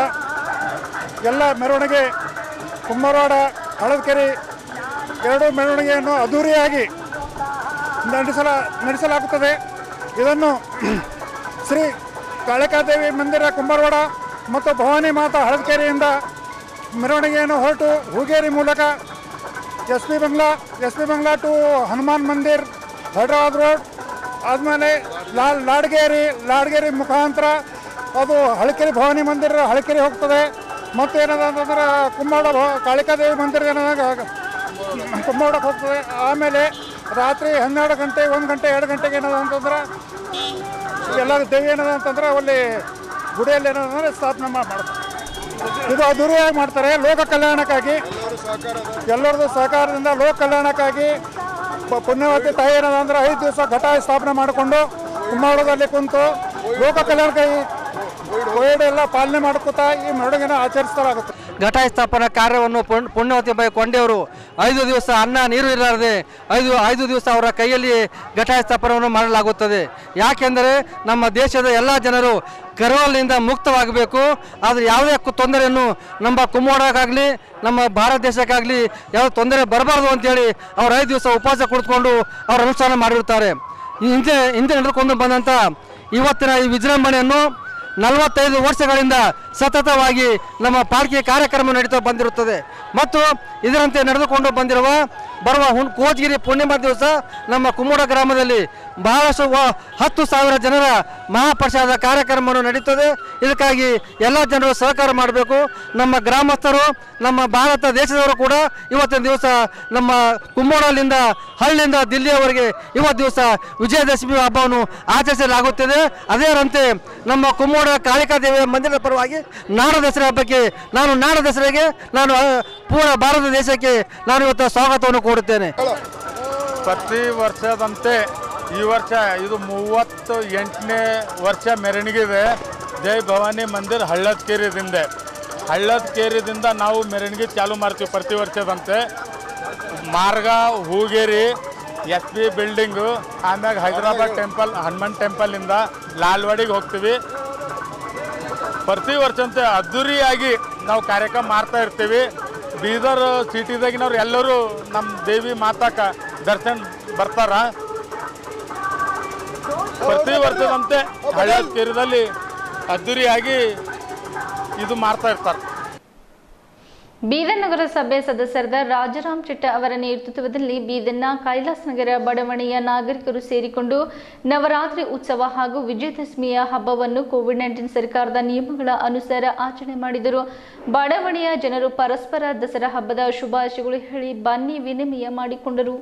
ಎಲ್ಲ ಮೆರವಣಿಗೆ ಕುಂಬರವಾಡ ಹಳದಕೆರೆ ಎರಡೂ ಮೆರವಣಿಗೆಯನ್ನು ಅದ್ಧೂರಿಯಾಗಿ ನಡೆಸಲ ನಡೆಸಲಾಗುತ್ತದೆ ಇದನ್ನು ಶ್ರೀ ಕಾಳಿಕಾದೇವಿ ಮಂದಿರ ಕುಂಬರವಾಡ ಮತ್ತು ಭವಾನಿ ಮಾತಾ ಹಳದಕೆರೆಯಿಂದ ಮೆರವಣಿಗೆಯನ್ನು ಹೊರಟು ಹೂಗೇರಿ ಮೂಲಕ S P bungalow S P bungalow to Hanuman Mandir Hyderabad road ಆದಮೇಲೆ ಲಾಲ್ ಲಾಡ್ಗೇರಿ ಲಾಡ್ಗೇರಿ ಮುಖಾಂತರ ಅದು ಹಳಕೆರೆ ಭವಾನಿ ಮಂದಿರ ಹಳಕೆರೆ ಹೋಗ್ತದೆ ಮತ್ತು ಏನದ ಅಂತಂದ್ರೆ ಕುಂಬಾಡ ಭ- ಕಾಳಿಕಾದೇವಿ ಮಂದಿರ ಏನದ ಕುಂಬಾಡಕ್ಕೆ ಹೋಗ್ತದೆ ಆಮೇಲೆ ರಾತ್ರಿ ಹನ್ನೆರಡು ಗಂಟೆ ಒಂದು ಗಂಟೆ ಎರಡು ಗಂಟೆಗೆ ಏನದ ಅಂತಂದ್ರೆ ಎಲ್ಲ ದೇವಿ ಏನದ ಅಂತಂದ್ರೆ ಅಲ್ಲಿ ಗುಡಿಯಲ್ಲಿ ಏನದ ಅಂದರೆ ಸ್ಥಾಪನೆ ಮಾ- ಮಾಡ್ತಾರೆ ಇದು ಅದ್ದೂರಿಯಾಗಿ ಮಾಡ್ತಾರೆ ಲೋಕ ಕಲ್ಯಾಣಕ್ಕಾಗಿ ಎಲ್ಲರದು ಸಹಕಾರದಿಂದ ಲೋಕ ಕಲ್ಯಾಣಕ್ಕಾಗಿ ಪ- ಪುಣ್ಯವತಿ ತಾಯಿ ಏನದ ಅಂದ್ರೆ ಐದು ದಿವಸ ಘಟ ಸ್ಥಾಪನೆ ಮಾಡಿಕೊಂಡು ಕುಂಬಾಳದಲ್ಲಿ ಕುಂತು ಲೋಕ ಕಲ್ಯಾಣಕ್ಕಾಗಿ ಕೋವಿಡ್ ಎಲ್ಲ ಪಾಲನೆ ಮಾಡ್ಕೋತಾ ಈ ಮೆರವಣಿಗೆನ ಆಚರಿಸಲಾಗುತ್ತೆ ಘಟ ಸ್ಥಾಪನಾ ಕಾರ್ಯವನ್ನು ಪುಣ್- ಪುಣ್ಯವತಿ ಬೈ ಕೊಂಡೆಯವರು ಐದು ದಿವಸ ಅನ್ನ ನೀರು ಇರಲಾರದೆ ಐದು ಐದು ದಿವಸ ಅವರ ಕೈಯಲ್ಲಿ ಘಟ ಸ್ಥಾಪನವನ್ನು ಮಾಡಲಾಗುತ್ತದೆ ಯಾಕೆಂದರೆ ನಮ್ಮ ದೇಶದ ಎಲ್ಲ ಜನರು ಕರೋಲಿನಿಂದ ಮುಕ್ತವಾಗಬೇಕು ಆದರೆ ಯಾವುದೇ ಕು- ತೊಂದರೆಯನ್ನು ನಮ್ಮ ಕುಮ್ಮೋಡಕ್ಕಾಗಲಿ ನಮ್ಮ ಭಾರತ ದೇಶಕ್ಕಾಗಲಿ ಯಾವ ತೊಂದರೆ ಬರಬಾರ್ದು ಅಂತೇಳಿ ಅವರು ಐದು ದಿವಸ ಉಪವಾಸ ಕುಳಿತುಕೊಂಡು ಅವರು ಅನುಷ್ಠಾನ ಮಾಡಿರುತ್ತಾರೆ ಹಿಂದೆ ಹಿಂದೆ ನಡೆದುಕೊಂಡು ಬಂದಂಥ ಇವತ್ತಿನ ಈ ವಿಜೃಂಭಣೆಯನ್ನು ನಲವತ್ತೈದು ವರ್ಷಗಳಿಂದ ಸತತವಾಗಿ ನಮ್ಮ ಪಾಲ್ಕೆ ಕಾರ್ಯಕ್ರಮ ನಡೀತಾ ಬಂದಿರುತ್ತದೆ ಮತ್ತು ಇದರಂತೆ ನಡೆದುಕೊಂಡು ಬಂದಿರುವ ಬರುವ ಹುಣ್ ಕೋಚಗಿರಿ ಪೂರ್ಣಿಮಾ ದಿವಸ ನಮ್ಮ ಕುಮ್ಮೋಡ ಗ್ರಾಮದಲ್ಲಿ ಬಹಳಷ್ಟು ವ- ಹತ್ತು ಸಾವಿರ ಜನರ ಮಹಾಪ್ರಸಾದ ಕಾರ್ಯಕ್ರಮವನ್ನು ನಡೀತದೆ ಇದಕ್ಕಾಗಿ ಎಲ್ಲ ಜನರು ಸಹಕಾರ ಮಾಡಬೇಕು ನಮ್ಮ ಗ್ರಾಮಸ್ಥರು ನಮ್ಮ ಭಾರತ ದೇಶದವರು ಕೂಡ ಇವತ್ತಿನ ದಿವಸ ನಮ್ಮ ಕುಮ್ಮೋಡಲಿಂದ ಹಳ್ಳಿಯಿಂದ ದಿಲ್ಲಿಯವರೆಗೆ ಇವತ್ತು ದಿವಸ ವಿಜಯದಶಮಿ ಹಬ್ಬವನ್ನು ಆಚರಿಸಲಾಗುತ್ತಿದೆ ಅದರಂತೆ ನಮ್ಮ ಕುಮ್ಮೋಡ ಕಾಳಿಕಾದೇವಿಯ ಮಂದಿರದ ಪರವಾಗಿ ನಾಡ ದಸರಾ ಹಬ್ಬಕ್ಕೆ ನಾನು ನಾಡ ದಸರೆಗೆ ನಾನು ಆ, ಪೂರ ಭಾರತ ದೇಶಕ್ಕೆ ನಾನು ಇವತ್ತು ಸ್ವಾಗತವನ್ನು ಕೋರುತ್ತೇನೆ ಪ್ರತಿ ವರ್ಷದಂತೆ ಈ ವರ್ಷ ಇದು ಮೂವತ್ತು ಎಂಟನೇ ವರ್ಷ ಮೆರವಣಿಗೆ ಇದೆ ಜೈ ಭವಾನಿ ಮಂದಿರ ಹಳ್ಳದಕೇರಿದಿಂದ ಹಳ್ಳದಕೇರಿದಿಂದ ನಾವು ಮೆರವಣಿಗೆ ಚಾಲು ಮಾಡ್ತೀವಿ ಪ್ರತಿ ವರ್ಷದಂತೆ ಮಾರ್ಗ ಹೂಗೇರಿ ಎಸ್ ಪಿ ಬಿಲ್ಡಿಂಗು ಆಮ್ಯಾಗ ಹೈದರಾಬಾದ್ ಟೆಂಪಲ್ ಹನುಮಾನ್ ಟೆಂಪಲಿಂದ ಲಾಲ್ವಾಡಿಗೆ ಹೋಗ್ತೀವಿ ಪ್ರತಿ ವರ್ಷಂತೆ ಅದ್ದೂರಿಯಾಗಿ ನಾವು ಕಾರ್ಯಕ್ರಮ ಮಾಡ್ತಾ ಇರ್ತೀವಿ ಬೀದರ್ ಸಿಟಿದಾಗಿನವ್ರು ಎಲ್ಲರೂ ನಮ್ಮ ದೇವಿ ಮಾತಾಕ ದರ್ಶನ ಬರ್ತಾರ ಪ್ರತಿ ವರ್ಷದಂತೆ ಹಳ್ಳೇರಿದಲ್ಲಿ ಅದ್ದೂರಿಯಾಗಿ ಇದು ಮಾಡ್ತಾ ಇರ್ತಾರೆ ಬೀದರ್ ನಗರಸಭೆ ಸದಸ್ಯರಾದ ರಾಜಾರಾಮ್ ಚಿಟ್ಟ ಅವರ ನೇತೃತ್ವದಲ್ಲಿ ಬೀದರ್ನ ಕೈಲಾಸ್ ನಗರ ಬಡಾವಣೆಯ ನಾಗರಿಕರು ಸೇರಿಕೊಂಡು ನವರಾತ್ರಿ ಉತ್ಸವ ಹಾಗೂ ವಿಜಯದಶಮಿಯ ಹಬ್ಬವನ್ನು ಕೋವಿಡ್ ನೈನ್ಟೀನ್ ಸರ್ಕಾರದ ನಿಯಮಗಳ ಅನುಸಾರ ಆಚರಣೆ ಮಾಡಿದರು ಬಡಾವಣೆಯ ಜನರು ಪರಸ್ಪರ ದಸರಾ ಹಬ್ಬದ ಶುಭಾಶಯಗಳು ಹೇಳಿ ಬನ್ನಿ ವಿನಿಮಯ ಮಾಡಿಕೊಂಡರು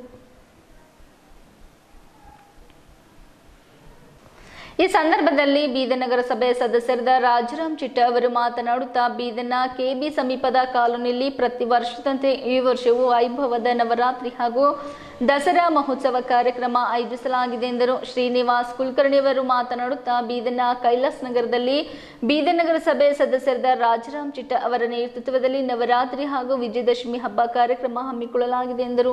ಈ ಸಂದರ್ಭದಲ್ಲಿ ಬೀದರ್ ನಗರಸಭೆ ಸದಸ್ಯರಾದ ರಾಜಾರಾಮ್ ಚಿಟ್ಟ ಅವರು ಮಾತನಾಡುತ್ತಾ ಬೀದರ್ನ ಕೆಬಿ ಸಮೀಪದ ಕಾಲೋನಿಯಲ್ಲಿ ಪ್ರತಿ ವರ್ಷದಂತೆ ಈ ವರ್ಷವೂ ವೈಭವದ ನವರಾತ್ರಿ ಹಾಗೂ ದಸರಾ ಮಹೋತ್ಸವ ಕಾರ್ಯಕ್ರಮ ಆಯೋಜಿಸಲಾಗಿದೆ ಎಂದರು ಶ್ರೀನಿವಾಸ್ ಕುಲಕರ್ಣಿಯವರು ಮಾತನಾಡುತ್ತಾ ಬೀದರ್ನ ಕೈಲಾಸ್ ನಗರದಲ್ಲಿ ಬೀದರ್ ನಗರಸಭೆ ಸದಸ್ಯರಾದ ರಾಜಾರಾಮ್ ಚಿಟ್ಟ ಅವರ ನೇತೃತ್ವದಲ್ಲಿ ನವರಾತ್ರಿ ಹಾಗೂ ವಿಜಯದಶಮಿ ಹಬ್ಬ ಕಾರ್ಯಕ್ರಮ ಹಮ್ಮಿಕೊಳ್ಳಲಾಗಿದೆ ಎಂದರು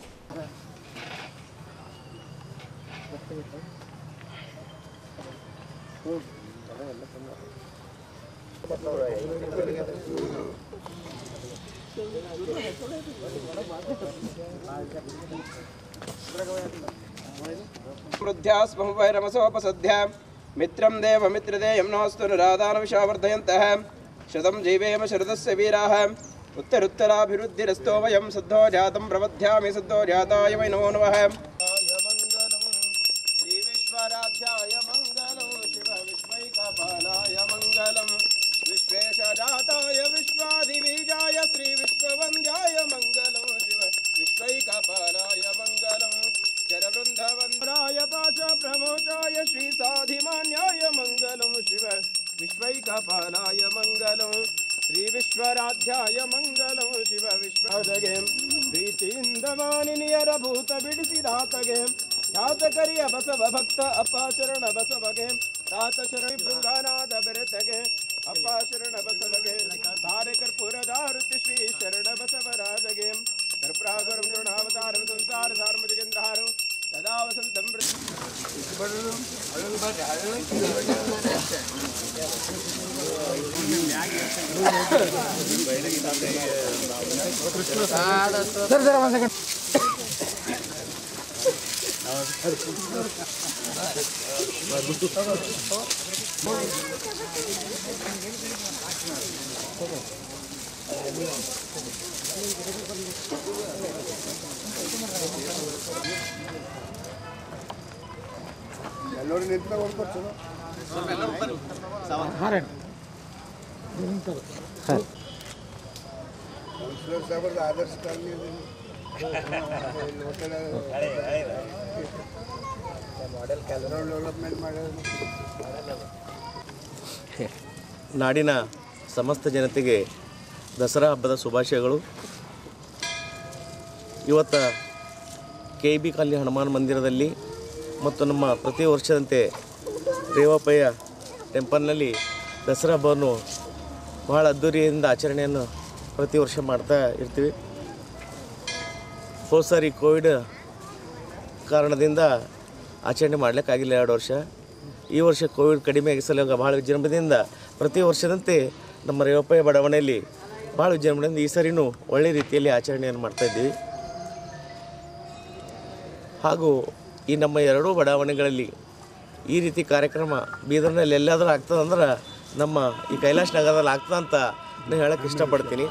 समृद्ध्यास्महुवैरमसोपसद्ध्या मित्रं देवमित्रदेयं नोऽस्तु निरादानविषावर्धयन्तः शतं जीवेम शरदस्य वीराः उत्तरुत्तराभिवृद्धिरस्तो वयं सद्धो जातं प्रबध्यामि सद्धो जाताय वै नमो नमः श्रीविश्वराध्याय मङ्गलं शिव विश्वैकपालाय मङ्गलं विश्वेशजाताय विश्वादिबीजाय श्रीविश्ववन्द्याय मङ्गलं शिव विश्वैकपालाय मङ्गलं चरवृन्धवन्द्राय पाशप्रमोचाय श्रीसाधिमान्याय मङ्गलं शिव विश्वैकपालाय मङ्गलं श्रीविश्वराध्याय मङ्गलं शिव विश्वजगे ಪ್ರೀತಿಯಿಂದಮಾನಿನಿಯರಭೂತ ಬಿಡಿಸಿದಾತಗೆ ಖ್ಯಾತಕರಿಯ ಬಸವ ಭಕ್ತ ಅಪ್ಪ ಶರಣ ಬಸವಗೆ ತಾತ ಶರಣ ಭೃಂಗಾನಾದ ಬೆರೆತಗೆ ಅಪ್ಪ ಶರಣ ಬಸವಗೆ ತಾರೆ ಕರ್ಪೂರದಾರುತಿ ಶ್ರೀ ಶರಣ ಬಸವರಾಜಗೆ ಕರ್ಪುರಾಗುರಂ ತೃಣಾವತಾರಂ ಸಂಸಾರ ಸಾರ್ಮಜಗೇಂದ್ರಹಾರಂ ಸದಾ ವಸಂತಂ ಸರ್ ಸರ್ ಒಂದು ಸೆಕೆಂಡ್ ಎಲ್ಲರೂ ನಿಂತ ಹೊಡ್ಕೊಡ್ ಚಲೋ ಕೌನ್ಸಿಲರ್ ಸಾಹೇಬ್ರದ್ದು ಆದರ್ಶ ಕಾಲನಿ ಮಾಡೆಲ್ ಡೆವಲಪ್ಮೆಂಟ್ ಮಾಡ್ಯಾರ ನಾಡಿನ ಸಮಸ್ತ ಜನತೆಗೆ ದಸರಾ ಹಬ್ಬದ ಶುಭಾಶಯಗಳು ಇವತ್ತು ಕೆ ಬಿ ಕಾಲನಿ ಹನುಮಾನ್ ಮಂದಿರದಲ್ಲಿ ಮತ್ತು ನಮ್ಮ ಪ್ರತಿ ವರ್ಷದಂತೆ ರೇವಪ್ಪಯ್ಯ ಟೆಂಪಲ್ನಲ್ಲಿ ದಸರಾ ಹಬ್ಬವನ್ನು ಬಹಳ ಅದ್ದೂರಿಯಿಂದ ಆಚರಣೆಯನ್ನು ಪ್ರತಿ ವರ್ಷ ಮಾಡ್ತಾ ಇರ್ತೀವಿ ಹೋದ ಸಾರಿ ಕೋವಿಡ್ ಕಾರಣದಿಂದ ಆಚರಣೆ ಮಾಡಲಿಕ್ಕಾಗಿಲ್ಲ ಎರಡು ವರ್ಷ ಈ ವರ್ಷ ಕೋವಿಡ್ ಕಡಿಮೆ ಆಗಿಸಲು ಭಾಳ ವಿಜೃಂಭಣೆಯಿಂದ ಪ್ರತಿ ವರ್ಷದಂತೆ ನಮ್ಮ ರೇವಪ್ಪಯ್ಯ ಬಡಾವಣೆಯಲ್ಲಿ ಭಾಳ ವಿಜೃಂಭಣೆಯಿಂದ ಈ ಸರಿನೂ ಒಳ್ಳೆ ರೀತಿಯಲ್ಲಿ ಆಚರಣೆಯನ್ನು ಮಾಡ್ತಾಯಿದ್ದೀವಿ ಹಾಗೂ ಈ ನಮ್ಮ ಎರಡೂ ಬಡಾವಣೆಗಳಲ್ಲಿ ಈ ರೀತಿ ಕಾರ್ಯಕ್ರಮ ಬೀದರ್ನಲ್ಲಿ ಎಲ್ಲಾದರೂ ಆಗ್ತದಂದ್ರೆ ನಮ್ಮ ಈ ಕೈಲಾಸ ನಗರದಲ್ಲಿ ಆಗ್ತದಂತ ನಾನು ಹೇಳಕ್ಕೆ ಇಷ್ಟಪಡ್ತೀನಿ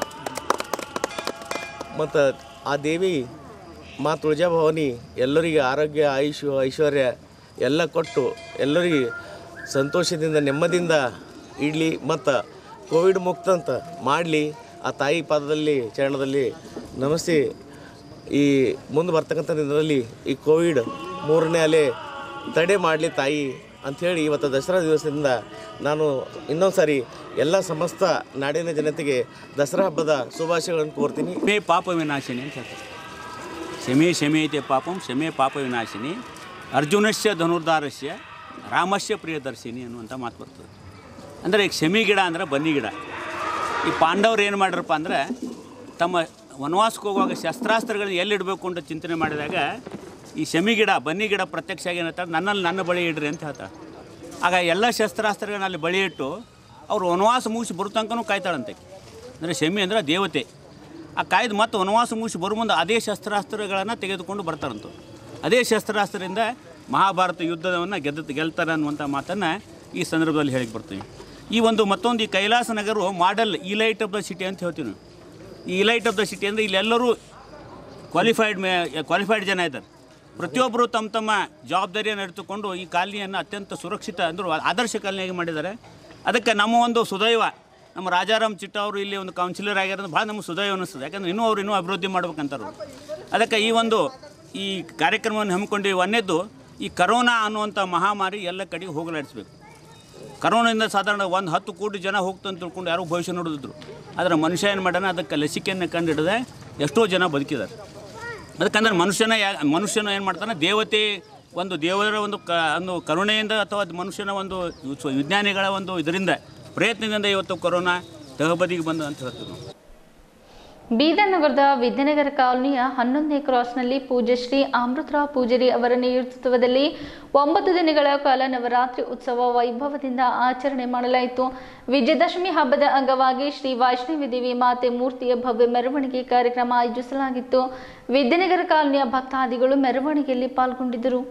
ಮತ್ತು ಆ ದೇವಿ ಮಾ ತುಳಜಾಭವಾನಿ ಎಲ್ಲರಿಗೆ ಆರೋಗ್ಯ ಆಯುಷ್ ಐಶ್ವರ್ಯ ಎಲ್ಲ ಕೊಟ್ಟು ಎಲ್ಲರಿಗೆ ಸಂತೋಷದಿಂದ ನೆಮ್ಮದಿಯಿಂದ ಇಡಲಿ ಮತ್ತು ಕೋವಿಡ್ ಮುಕ್ತ ಅಂತ ಮಾಡಲಿ ಆ ತಾಯಿ ಪಾದದಲ್ಲಿ ಚರಣದಲ್ಲಿ ನಮಸ್ತೆ ಈ ಮುಂದೆ ಬರ್ತಕ್ಕಂಥ ದಿನದಲ್ಲಿ ಈ ಕೋವಿಡ್ ಮೂರನೇ ಅಲೆ ತಡೆ ಮಾಡಲಿ ತಾಯಿ ಅಂಥೇಳಿ ಇವತ್ತು ದಸರಾ ದಿವಸದಿಂದ ನಾನು ಇನ್ನೊಂದು ಸಾರಿ ಎಲ್ಲ ಸಮಸ್ತ ನಾಡಿನ ಜನತೆಗೆ ದಸರಾ ಹಬ್ಬದ ಶುಭಾಶಯಗಳನ್ನು ಕೋರ್ತೀನಿ ಶಮೆ ಪಾಪ ವಿನಾಶಿನಿ ಅಂತ ಹೇಳ್ತಾರೆ ಶಮೆ ಶಮೇತೆ ಪಾಪಂ ಶಮೆ ಪಾಪ ವಿನಾಶಿನಿ ಅರ್ಜುನಸ್ಯ ಧನುರ್ಧಾರಸ್ಯ ರಾಮಸ್ಯ ಪ್ರಿಯದರ್ಶಿನಿ ಅನ್ನುವಂಥ ಮಾತು ಬರ್ತದೆ ಅಂದರೆ ಈಗ ಶಮಿ ಗಿಡ ಅಂದ್ರೆ ಬನ್ನಿ ಗಿಡ ಈ ಪಾಂಡವ್ರು ಏನು ಮಾಡ್ರಪ್ಪ ಅಂದ್ರೆ ತಮ್ಮ ವನವಾಸಕ್ಕೆ ಹೋಗುವಾಗ ಶಸ್ತ್ರಾಸ್ತ್ರಗಳನ್ನ ಎಲ್ಲಿಡಬೇಕು ಅಂತ ಚಿಂತನೆ ಮಾಡಿದಾಗ ಈ ಶಮಿ ಗಿಡ ಬನ್ನಿ ಗಿಡ ಪ್ರತ್ಯಕ್ಷ ಆಗಿ ಏನಂತಾರೆ ನನ್ನಲ್ಲಿ ನನ್ನ ಬಳಿ ಇಡ್ರಿ ಅಂತ ಹೇಳ್ತಾರೆ ಆಗ ಎಲ್ಲ ಶಸ್ತ್ರಾಸ್ತ್ರಗಳನ್ನ ಅಲ್ಲಿ ಬಳಿ ಇಟ್ಟು ಅವ್ರು ವನವಾಸ ಮುಗಿಸಿ ಬರೋ ತನಕನೂ ಕಾಯ್ತಾಳಂತೆ ಅಂದರೆ ಶಮಿ ಅಂದರೆ ದೇವತೆ ಆ ಕಾಯ್ದು ಮತ್ತೆ ವನವಾಸ ಮುಗಿಸಿ ಬರೋ ಮುಂದೆ ಅದೇ ಶಸ್ತ್ರಾಸ್ತ್ರಗಳನ್ನು ತೆಗೆದುಕೊಂಡು ಬರ್ತಾರಂತ ಅದೇ ಶಸ್ತ್ರಾಸ್ತ್ರದಿಂದ ಮಹಾಭಾರತ ಯುದ್ಧವನ್ನು ಗೆದ್ದ ಗೆಲ್ತಾರೆ ಅನ್ನುವಂಥ ಮಾತನ್ನು ಈ ಸಂದರ್ಭದಲ್ಲಿ ಹೇಳಿಕ್ಕೆ ಬರ್ತೀವಿ ಈ ಒಂದು ಮತ್ತೊಂದು ಈ Kailasa Nagar model elite of the city ಅಂತ ಹೇಳ್ತೀವಿ ನಾವು ಈ ಇಲೈಟ್ ಆಫ್ ದ ಸಿಟಿ ಅಂದರೆ ಇಲ್ಲೆಲ್ಲರೂ ಕ್ವಾಲಿಫೈಡ್ ಮೇ ಕ್ವಾಲಿಫೈಡ್ ಜನ ಇದ್ದಾರೆ ಪ್ರತಿಯೊಬ್ಬರು ತಮ್ಮ ತಮ್ಮ ಜವಾಬ್ದಾರಿಯನ್ನು ಎಡುತ್ತುಕೊಂಡು ಈ ಕಾಲನಿಯನ್ನು ಅತ್ಯಂತ ಸುರಕ್ಷಿತ ಅಂದರು ಆದರ್ಶ ಕಾಲನಿಯಾಗಿ ಮಾಡಿದ್ದಾರೆ ಅದಕ್ಕೆ ನಮ್ಮ ಒಂದು ಸುದೈವ ನಮ್ಮ ರಾಜಾರಾಮ್ ಚಿಟ್ಟ ಅವರು ಇಲ್ಲಿ ಒಂದು ಕೌನ್ಸಿಲರ್ ಆಗಿರೋದು ಭಾಳ ನಮಗೆ ಸುದೈವ ಅನ್ನಿಸ್ತದೆ ಯಾಕಂದ್ರೆ ಇನ್ನೂ ಅವ್ರು ಇನ್ನೂ ಅಭಿವೃದ್ಧಿ ಮಾಡ್ಬೇಕಂತಾರೆ ಅವ್ರು. ಅದಕ್ಕೆ ಈ ಒಂದು ಈ ಕಾರ್ಯಕ್ರಮವನ್ನು ಹಮ್ಮಿಕೊಂಡಿವಿ ಒಂದೇದ್ದು ಈ ಕರೋನಾ ಅನ್ನುವಂಥ ಮಹಾಮಾರಿ ಎಲ್ಲ ಕಡೆಗೆ ಹೋಗಲಾಡಿಸ್ಬೇಕು ಕರೋನಾದಿಂದ ಸಾಧಾರಣ ಒಂದು ಹತ್ತು ಕೋಟಿ ಜನ ಹೋಗ್ತಂತ ತಿಳ್ಕೊಂಡು ಯಾರೋ ಭವಿಷ್ಯ ನೋಡಿದ್ರು ಆದರೆ ಮನುಷ್ಯ ಏನು ಮಾಡ್ಯಾನ ಅದಕ್ಕೆ ಲಸಿಕೆಯನ್ನು ಕಂಡಿಡದೆ ಎಷ್ಟೋ ಜನ ಬದುಕಿದ್ದಾರೆ ಅದಕ್ಕಂದ್ರೆ ಮನುಷ್ಯನ ಯಾ ಮನುಷ್ಯನ ಏನು ಮಾಡ್ತಾನೆ ದೇವತೆ ಒಂದು ದೇವರ ಒಂದು ಕ ಒಂದು ಕರುಣೆಯಿಂದ ಅಥವಾ ಅದು ಮನುಷ್ಯನ ಒಂದು ಸ್ವ- ವಿಜ್ಞಾನಿಗಳ ಒಂದು ಇದರಿಂದ ಪ್ರಯತ್ನದಿಂದ ಇವತ್ತು ಕೊರೋನಾ ತಹಬದಿಗೆ ಬಂದ ಅಂತ ಹೇಳ್ತೀವಿ ನಾವು ಬೀದರ್ ನಗರದ ವಿದ್ಯಾನಗರ ಕಾಲೋನಿಯ ಹನ್ನೊಂದನೇ ಕ್ರಾಸ್ನಲ್ಲಿ ಪೂಜ್ಯ ಶ್ರೀ ಅಮೃತರಾವ್ ಪೂಜಾರಿ ಅವರ ನೇತೃತ್ವದಲ್ಲಿ ಒಂಬತ್ತು ದಿನಗಳ ಕಾಲ ನವರಾತ್ರಿ ಉತ್ಸವ ವೈಭವದಿಂದ ಆಚರಣೆ ಮಾಡಲಾಯಿತು ವಿಜಯದಶಮಿ ಹಬ್ಬದ ಅಂಗವಾಗಿ ಶ್ರೀ ವೈಷ್ಣವಿ ದೇವಿ ಮಾತೆ ಮೂರ್ತಿಯ ಭವ್ಯ ಮೆರವಣಿಗೆ ಕಾರ್ಯಕ್ರಮ ಆಯೋಜಿಸಲಾಗಿತ್ತು ವಿದ್ಯಾನಗರ ಕಾಲೋನಿಯ ಭಕ್ತಾದಿಗಳು ಮೆರವಣಿಗೆಯಲ್ಲಿ ಪಾಲ್ಗೊಂಡಿದ್ದರು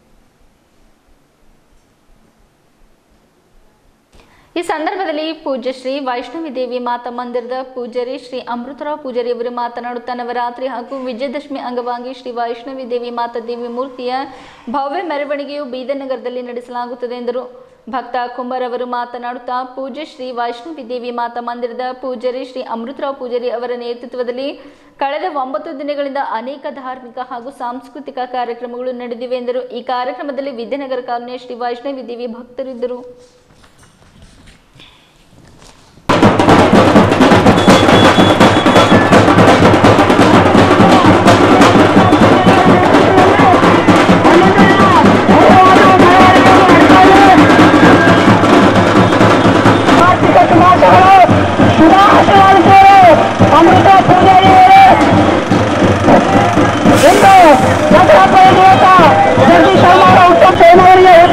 ಈ ಸಂದರ್ಭದಲ್ಲಿ ಪೂಜ್ಯ ಶ್ರೀ ವೈಷ್ಣವಿ ದೇವಿ ಮಾತಾ ಮಂದಿರದ ಪೂಜಾರಿ ಶ್ರೀ ಅಮೃತರಾವ್ ಪೂಜಾರಿ ಅವರು ಮಾತನಾಡುತ್ತಾ ನವರಾತ್ರಿ ಹಾಗೂ ವಿಜಯದಶಮಿ ಅಂಗವಾಗಿ ಶ್ರೀ ವೈಷ್ಣವಿ ದೇವಿ ಮಾತಾ ದೇವಿ ಮೂರ್ತಿಯ ಭವ್ಯ ಮೆರವಣಿಗೆಯು ಬೀದರ್ ನಗರದಲ್ಲಿ ನಡೆಸಲಾಗುತ್ತದೆ ಎಂದರು ಭಕ್ತ ಕುಂಬರ್ ಅವರು ಮಾತನಾಡುತ್ತಾ ಪೂಜ್ಯ ಶ್ರೀ ವೈಷ್ಣವಿ ದೇವಿ ಮಾತಾ ಮಂದಿರದ ಪೂಜಾರಿ ಶ್ರೀ ಅಮೃತರಾವ್ ಪೂಜಾರಿ ಅವರ ನೇತೃತ್ವದಲ್ಲಿ ಕಳೆದ ಒಂಬತ್ತು ದಿನಗಳಿಂದ ಅನೇಕ ಧಾರ್ಮಿಕ ಹಾಗೂ ಸಾಂಸ್ಕೃತಿಕ ಕಾರ್ಯಕ್ರಮಗಳು ನಡೆದಿವೆ ಎಂದರು ಈ ಕಾರ್ಯಕ್ರಮದಲ್ಲಿ ವಿದ್ಯಾನಗರ ಕಾಲೋನಿಯ ಶ್ರೀ ವೈಷ್ಣವಿ ದೇವಿ ಭಕ್ತರಿದ್ದರು ಅಮೃತ ಪೂಜಾರಿಯವರು ಇಂದು ದಸರಾ ದೇವತ ಜಗದೀಶ್ ಅವರ ಹುಟ್ಟುಹಬ್ಬ ಅವರಿಗೆ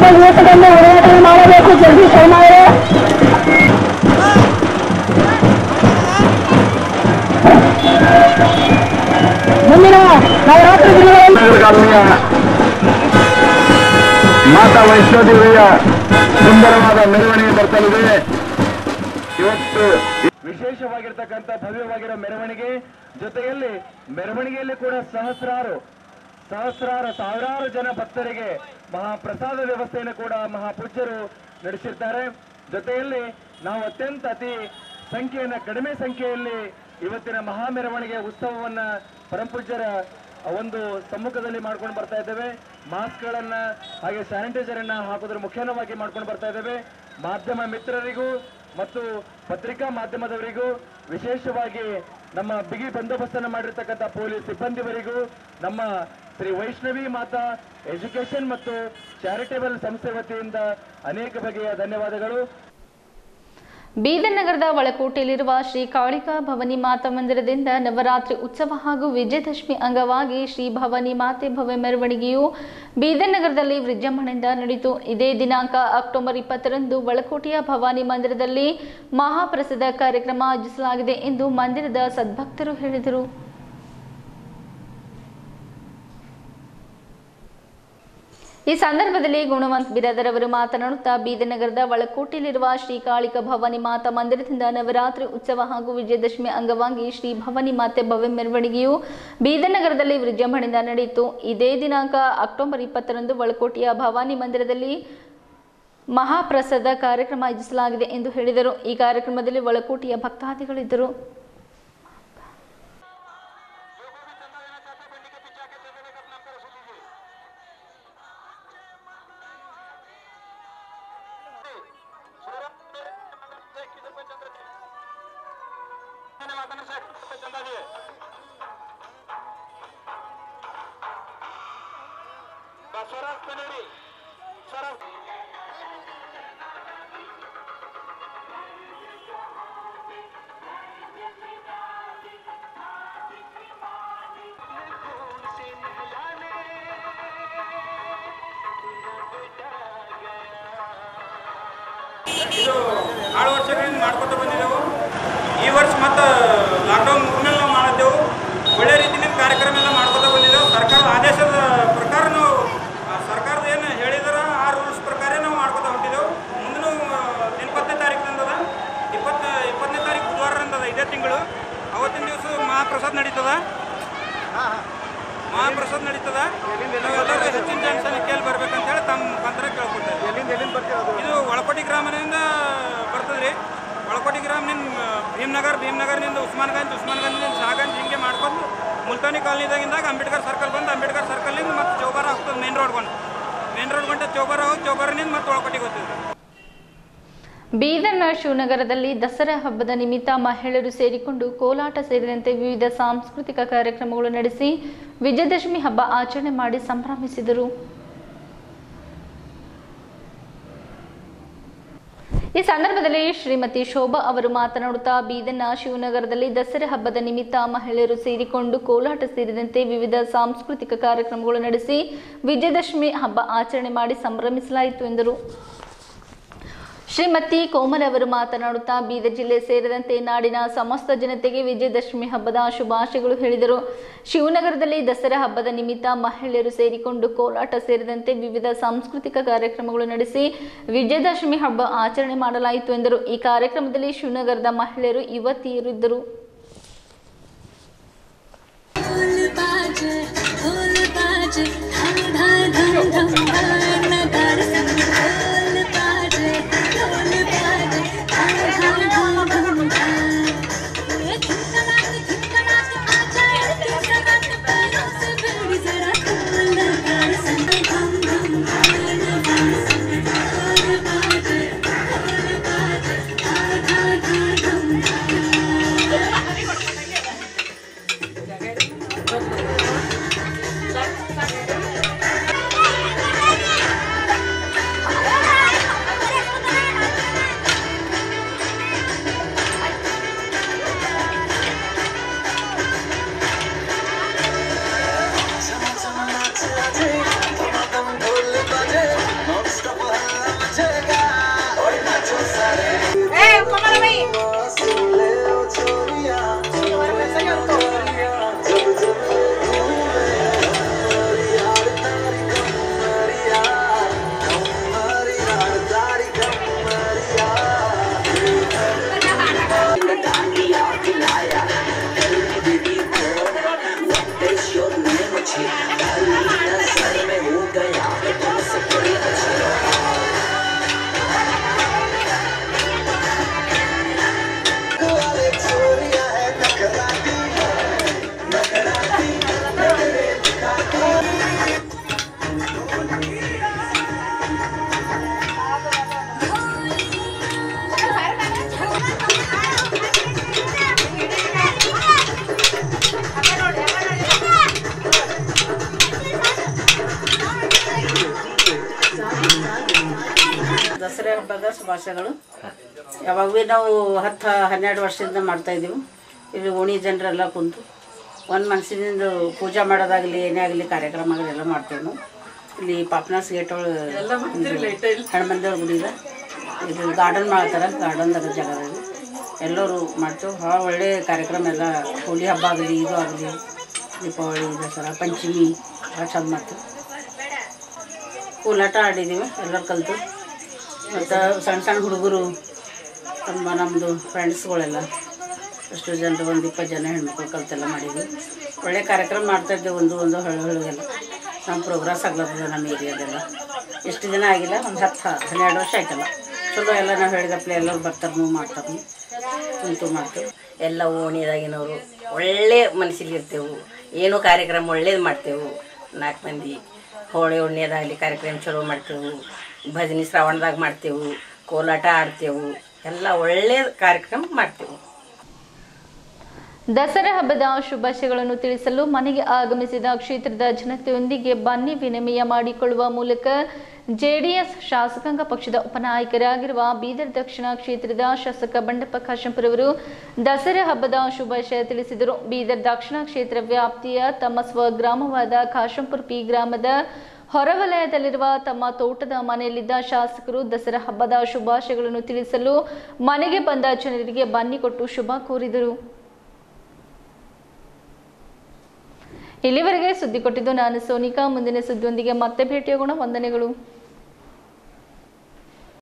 ಊಟವನ್ನು ಉದ್ಘಾಟನೆ ಮಾಡಬೇಕು ಜಲ್ದಿ ಶರ್ಮಾ ಅವರೇ ಮುಂದಿನ ನವರಾತ್ರಿ ದಿನಗಳಲ್ಲಿ ಮಾತಾ ವೈಷ್ಣೋದೇವಿಯ ಸುಂದರವಾದ ಮೆರವಣಿಗೆ ಬರ್ತಲಿದೆ ಇವತ್ತು ವಿಶೇಷವಾಗಿರ್ತಕ್ಕಂಥ ಭವ್ಯವಾಗಿರೋ ಮೆರವಣಿಗೆ ಜೊತೆಯಲ್ಲಿ ಮೆರವಣಿಗೆಯಲ್ಲಿ ಕೂಡ ಸಹಸ್ರಾರು ಸಹಸ್ರಾರು ಸಾವಿರಾರು ಜನ ಭಕ್ತರಿಗೆ ಮಹಾಪ್ರಸಾದ ವ್ಯವಸ್ಥೆಯನ್ನು ಕೂಡ ಮಹಾಪೂಜ್ಯರು ನಡೆಸಿರ್ತಾರೆ ಜೊತೆಯಲ್ಲಿ ನಾವು ಅತ್ಯಂತ ಅತಿ ಸಂಖ್ಯೆಯನ್ನ ಕಡಿಮೆ ಸಂಖ್ಯೆಯಲ್ಲಿ ಇವತ್ತಿನ ಮಹಾ ಮೆರವಣಿಗೆ ಉತ್ಸವವನ್ನ ಪರಮಪೂಜ್ಯರ ಒಂದು ಸಮ್ಮುಖದಲ್ಲಿ ಮಾಡ್ಕೊಂಡು ಬರ್ತಾ ಇದ್ದೇವೆ ಮಾಸ್ಕ್ಗಳನ್ನ ಹಾಗೆ ಸ್ಯಾನಿಟೈಸರ್ ಅನ್ನ ಹಾಕೋದ್ರ ಮುಖೇನವಾಗಿ ಮಾಡ್ಕೊಂಡು ಬರ್ತಾ ಇದ್ದೇವೆ ಮಾಧ್ಯಮ ಮಿತ್ರರಿಗೂ ಮತ್ತು ಪತ್ರಿಕಾ ಮಾಧ್ಯಮದವರಿಗೂ ವಿಶೇಷವಾಗಿ ನಮ್ಮ ಬಿಗಿ ಬಂದೋಬಸ್ತನ್ನು ಮಾಡಿರ್ತಕ್ಕಂಥ ಪೊಲೀಸ್ ಸಿಬ್ಬಂದಿವರಿಗೂ ನಮ್ಮ ಶ್ರೀ ವೈಷ್ಣವಿ ಮಾತಾ ಎಜುಕೇಶನ್ ಮತ್ತು ಚಾರಿಟೇಬಲ್ ಸಂಸ್ಥೆ ವತಿಯಿಂದ ಅನೇಕ ಬಗೆಯ ಧನ್ಯವಾದಗಳು ಬೀದರ್ ನಗರದ ಒಳಕೋಟೆಯಲ್ಲಿರುವ ಶ್ರೀ ಕಾಳಿಕಾ ಭವಾನಿ ಮಾತಾ ಮಂದಿರದಿಂದ ನವರಾತ್ರಿ ಉತ್ಸವ ಹಾಗೂ ವಿಜಯದಶಮಿ ಅಂಗವಾಗಿ ಶ್ರೀ ಭವಾನಿ ಮಾತೆ ಭವ್ಯ ಮೆರವಣಿಗೆಯು ಬೀದರ್ ನಗರದಲ್ಲಿ ವಿಜೃಂಭಣೆಯಿಂದ ನಡೆಯಿತು ಇದೇ ದಿನಾಂಕ ಅಕ್ಟೋಬರ್ ಇಪ್ಪತ್ತರಂದು ಒಳಕೋಟೆಯ ಭವಾನಿ ಮಂದಿರದಲ್ಲಿ ಮಹಾಪ್ರಸಾದ ಕಾರ್ಯಕ್ರಮ ಆಯೋಜಿಸಲಾಗಿದೆ ಎಂದು ಮಂದಿರದ ಸದ್ಭಕ್ತರು ಹೇಳಿದರು ಈ ಸಂದರ್ಭದಲ್ಲಿ ಗುಣವಂತ್ ಬಿರಾದರ್ ಅವರು ಮಾತನಾಡುತ್ತಾ ಬೀದರ್ ನಗರದ ಒಳಕೋಟೆಯಲ್ಲಿರುವ ಶ್ರೀ ಕಾಳಿಕ ಭವಾನಿ ಮಾತಾ ಮಂದಿರದಿಂದ ನವರಾತ್ರಿ ಉತ್ಸವ ಹಾಗೂ ವಿಜಯದಶಮಿ ಅಂಗವಾಗಿ ಶ್ರೀ ಭವಾನಿ ಮಾತೆ ಭವ್ಯ ಮೆರವಣಿಗೆಯು ಬೀದರ್ ನಗರದಲ್ಲಿ ವಿಜೃಂಭಣೆಯಿಂದ ನಡೆಯಿತು ಇದೇ ದಿನಾಂಕ ಅಕ್ಟೋಬರ್ ಇಪ್ಪತ್ತರಂದು ಒಳಕೋಟೆಯ ಭವಾನಿ ಮಂದಿರದಲ್ಲಿ ಮಹಾಪ್ರಸಾದ ಕಾರ್ಯಕ್ರಮ ಆಯೋಜಿಸಲಾಗಿದೆ ಎಂದು ಹೇಳಿದರು ಈ ಕಾರ್ಯಕ್ರಮದಲ್ಲಿ ಒಳಕೋಟೆಯ ಭಕ್ತಾದಿಗಳಿದ್ದರು ಇದು ಆರು ವರ್ಷಗಳಿಂದ ಮಾಡ್ಕೊತ ಬಂದಿದ್ದೆವು ಈ ವರ್ಷ ಮತ್ತು ಲಾಕ್ಡೌನ್ ಮುಗಿದ್ಮೇಲೆ ನಾವು ಮಾಡಿದ್ದೆವು ಒಳ್ಳೆ ರೀತಿಯಿಂದ ಕಾರ್ಯಕ್ರಮ ಎಲ್ಲ ಮಾಡ್ಕೊತ ಬಂದಿದ್ದೆವು ಸರ್ಕಾರದ ಆದೇಶದ ಪ್ರಕಾರ ನಾವು ಆ, ಸರ್ಕಾರದ ಏನು ಹೇಳಿದಾರ ಆ ರೂಲ್ಸ್ ಪ್ರಕಾರ ನಾವು ಮಾಡ್ಕೊತ ಹೊಂಟಿದ್ದೆವು ಮುಂದಿನ ಇಪ್ಪತ್ತನೇ ತಾರೀಕು ಅಂದದ ಇಪ್ಪತ್ತ ಇಪ್ಪತ್ತನೇ ತಾರೀಕು ಬುಧವಾರ ಅಂದದ ಇದೇ ತಿಂಗಳು ಅವತ್ತಿನ ದಿವಸ ಮಹಾಪ್ರಸಾದ್ ನಡೀತದ ಮಹಾಪ್ರಸಾದ್ ನಡೀತದ ನಾವೆಲ್ಲರೂ ಹೆಚ್ಚಿನ ಜನ ಸಂಖ್ಯೆಯಲ್ಲಿ ಬರ್ಬೇಕಂತ ಹೇಳಿ ತಮ್ಮ ಮುಖಾಂತರ ಕೇಳ್ಕೊತೇವೆ ಎಲ್ಲಿಂದ ಎಲ್ಲಿಂದ ಬರ್ತೀವಿ ಇದು ಒಳಕೋಟಿ ಗ್ರಾಮದಿಂದ ಬರ್ತದ್ರಿ ಒಳಕೋಟಿ ಗ್ರಾಮನಿಂದ ಭೀಮ್ನಗರ್ ಭೀಮ್ನಗರ್ನಿಂದ ಉಸ್ಮಾನ್ಗಂಜ್ ಉಸ್ಮಾನ್ಗಂಜ್ನಿಂದ ಶಾಗಂಜ್ ಹಿಂಗೆ ಮಾಡ್ಕೊಂಡು ಮುಲ್ತಾನಿ ಕಾಲನಿದಾಗಿಂದಾಗ ಅಂಬೇಡ್ಕರ್ ಸರ್ಕಲ್ ಬಂದು ಅಂಬೇಡ್ಕರ್ ಸರ್ಕಲ್ನಿಂದ ಮತ್ತೆ ಚೌಬಾರ ಹೋಗ್ತದೆ ಮೇನ್ ರೋಡ್ ಬಂದು ಮೇನ್ ರೋಡ್ ಗಂಟೆ ಚೌಬಾರ ಹೋಗಿ ಚೌಬಾರನಿಂದ ಮತ್ತೆ ಒಳಕೋಟಿಗೆ ಹೋಗ್ತದೆ ಬೀದರ್ನ ಶಿವನಗರದಲ್ಲಿ ದಸರಾ ಹಬ್ಬದ ನಿಮಿತ್ತ ಮಹಿಳೆಯರು ಸೇರಿಕೊಂಡು ಕೋಲಾಟ ಸೇರಿದಂತೆ ವಿವಿಧ ಸಾಂಸ್ಕೃತಿಕ ಕಾರ್ಯಕ್ರಮಗಳು ನಡೆಸಿ ವಿಜಯದಶಮಿ ಹಬ್ಬ ಆಚರಣೆ ಮಾಡಿ ಸಂಭ್ರಮಿಸಿದರು ಈ ಸಂದರ್ಭದಲ್ಲಿ ಶ್ರೀಮತಿ ಶೋಭಾ ಅವರು ಮಾತನಾಡುತ್ತಾ ಬೀದರ್ನ ಶಿವನಗರದಲ್ಲಿ ದಸರಾ ಹಬ್ಬದ ನಿಮಿತ್ತ ಮಹಿಳೆಯರು ಸೇರಿಕೊಂಡು ಕೋಲಾಟ ಸೇರಿದಂತೆ ವಿವಿಧ ಸಾಂಸ್ಕೃತಿಕ ಕಾರ್ಯಕ್ರಮಗಳು ನಡೆಸಿ ವಿಜಯದಶಮಿ ಹಬ್ಬ ಆಚರಣೆ ಮಾಡಿ ಸಂಭ್ರಮಿಸಲಾಯಿತು ಎಂದರು ಶ್ರೀಮತಿ ಕೋಮಲ್ ಅವರು ಮಾತನಾಡುತ್ತಾ ಬೀದರ್ ಜಿಲ್ಲೆ ಸೇರಿದಂತೆ ನಾಡಿನ ಸಮಸ್ತ ಜನತೆಗೆ ವಿಜಯದಶಮಿ ಹಬ್ಬದ ಶುಭಾಶಯಗಳು ಹೇಳಿದರು ಶಿವನಗರದಲ್ಲಿ ದಸರಾ ಹಬ್ಬದ ನಿಮಿತ್ತ ಮಹಿಳೆಯರು ಸೇರಿಕೊಂಡು ಕೋಲಾಟ ಸೇರಿದಂತೆ ವಿವಿಧ ಸಾಂಸ್ಕೃತಿಕ ಕಾರ್ಯಕ್ರಮಗಳು ನಡೆಸಿ ವಿಜಯದಶಮಿ ಹಬ್ಬ ಆಚರಣೆ ಮಾಡಲಾಯಿತು ಎಂದರು ಈ ಕಾರ್ಯಕ್ರಮದಲ್ಲಿ ಶಿವನಗರದ ಮಹಿಳೆಯರು ಯುವತಿಯರು ಇದ್ದರು Thank you. ದಸರಾ ಹಬ್ಬದ ಶುಭಾಶಯಗಳು ಯಾವಾಗ ಭೀ ನಾವು ಹತ್ತು ಹನ್ನೆರಡು ವರ್ಷದಿಂದ ಮಾಡ್ತಾ ಇದ್ದೀವಿ ಇಲ್ಲಿ ಓಣಿ ಜನರೆಲ್ಲ ಕುಂತು ಒಂದು ಮನಸ್ಸಿನಿಂದ ಪೂಜೆ ಮಾಡೋದಾಗಲಿ ಏನೇ ಆಗಲಿ ಕಾರ್ಯಕ್ರಮ ಆಗಲಿ ಎಲ್ಲ ಮಾಡ್ತೇವೆ ನಾವು ಇಲ್ಲಿ ಪಾಪ್ನಾಸ್ ಗೇಟ್ ಒಳಗೆ ಹಣಮಂದಿರ ಗುಡಿ ಇದೆ ಇದು ಗಾರ್ಡನ್ ಮಾಡ್ತಾರೆ ಗಾರ್ಡನ್ದಾಗ ಜಾಗದಾಗ ಎಲ್ಲರೂ ಮಾಡ್ತೇವೆ ಭಾಳ ಒಳ್ಳೆ ಕಾರ್ಯಕ್ರಮ ಎಲ್ಲ ಹೋಳಿ ಹಬ್ಬ ಆಗಲಿ ಇದು ಆಗಲಿ ದೀಪಾವಳಿ ದಸರಾ ಪಂಚಮಿ ಭಾಳ ಚಂದ ಮಾಡ್ತೇವೆ ಕೋಲಾಟ ಆಡಿದ್ದೀವಿ ಎಲ್ಲರೂ ಕಲಿತು ಮತ್ತು ಸಣ್ಣ ಸಣ್ಣ ಹುಡುಗರು ನಮ್ಮ ನಮ್ಮದು ಫ್ರೆಂಡ್ಸ್ಗಳೆಲ್ಲ ಎಷ್ಟು ಜನರು ಒಂದು ಇಪ್ಪತ್ತು ಜನ ಹೆಣ್ಮಕ್ಳು ಕಲ್ತೆಲ್ಲ ಮಾಡಿದ್ವಿ ಒಳ್ಳೆ ಕಾರ್ಯಕ್ರಮ ಮಾಡ್ತಾಯಿದ್ದೆ ಒಂದು ಒಂದು ಹಳ್ಳಿ ಹಳ್ಳಿಗೆಲ್ಲ ನಮ್ಮ ಪ್ರೋಗ್ರಾಸ್ ಆಗ್ಲತ್ತದ ನಮ್ಮ ಏರಿಯಾದೆಲ್ಲ ಎಷ್ಟು ದಿನ ಆಗಿಲ್ಲ ಒಂದು ಹತ್ತು ಹನ್ನೆರಡು ವರ್ಷ ಆಯ್ತಲ್ಲ ಚಲೋ ಎಲ್ಲ ನಾವು ಹೇಳಿದಪ್ಲೆ ಎಲ್ಲರೂ ಬರ್ತಾರೆ ನೀವು ಮಾಡ್ತಾರೆ ಕುಂತು ಮಾಡ್ತೇವೆ ಎಲ್ಲ ಓಣಿದಾಗಿನವರು ಒಳ್ಳೆ ಮನಸ್ಸಿಲಿರ್ತೇವೆ ಏನೋ ಕಾರ್ಯಕ್ರಮ ಒಳ್ಳೇದು ಮಾಡ್ತೇವೆ ನಾಲ್ಕು ಮಂದಿ ಹೋಳಿ ಹುಣ್ಣಿದಾಗಲಿ ಕಾರ್ಯಕ್ರಮ ಚಲೋ ಮಾಡ್ತೇವೆ ಭಜನೆ ಶ್ರಾವಣದಾಗ ಮಾಡ್ತೇವೆ ಕೋಲಾಟ ಆಡ್ತೇವೆ ಎಲ್ಲ ಒಳ್ಳೆಯ ಕಾರ್ಯಕ್ರಮ ಮಾಡ್ತೇವೆ ದಸರಾ ಹಬ್ಬದ ಶುಭಾಶಯಗಳನ್ನು ತಿಳಿಸಲು ಮನೆಗೆ ಆಗಮಿಸಿದ ಕ್ಷೇತ್ರದ ಜನತೆಯೊಂದಿಗೆ ಬನ್ನಿ ವಿನಿಮಯ ಮಾಡಿಕೊಳ್ಳುವ ಮೂಲಕ ಜೆಡಿಎಸ್ ಶಾಸಕಾಂಗ ಪಕ್ಷದ ಉಪನಾಯಕರಾಗಿರುವ ಬೀದರ್ ದಕ್ಷಿಣ ಕ್ಷೇತ್ರದ ಶಾಸಕ ಬಂಡಪ್ಪ ಕಾಶಂಪುರ್ ಅವರು ದಸರಾ ಹಬ್ಬದ ಶುಭಾಶಯ ತಿಳಿಸಿದರು ಬೀದರ್ ದಕ್ಷಿಣ ಕ್ಷೇತ್ರ ವ್ಯಾಪ್ತಿಯ ತಮ್ಮ ಸ್ವಗ್ರಾಮವಾದ ಕಾಶಂಪುರ್ ಪಿ ಗ್ರಾಮದ ಹೊರವಲಯದಲ್ಲಿರುವ ತಮ್ಮ ತೋಟದ ಮನೆಯಲ್ಲಿದ್ದ ಶಾಸಕರು ದಸರಾ ಹಬ್ಬದ ಶುಭಾಶಯಗಳನ್ನು ತಿಳಿಸಲು ಮನೆಗೆ ಬಂದ ಜನರಿಗೆ ಬನ್ನಿ ಕೊಟ್ಟು ಶುಭ ಕೋರಿದರು ಇಲ್ಲಿವರೆಗೆ ಸುದ್ದಿ ಕೊಟ್ಟಿದ್ದು ನಾನು ಸೋನಿಕಾ ಮುಂದಿನ ಸುದ್ದಿಯೊಂದಿಗೆ ಮತ್ತೆ ಭೇಟಿಯಾಗೋಣ ವಂದನೆಗಳು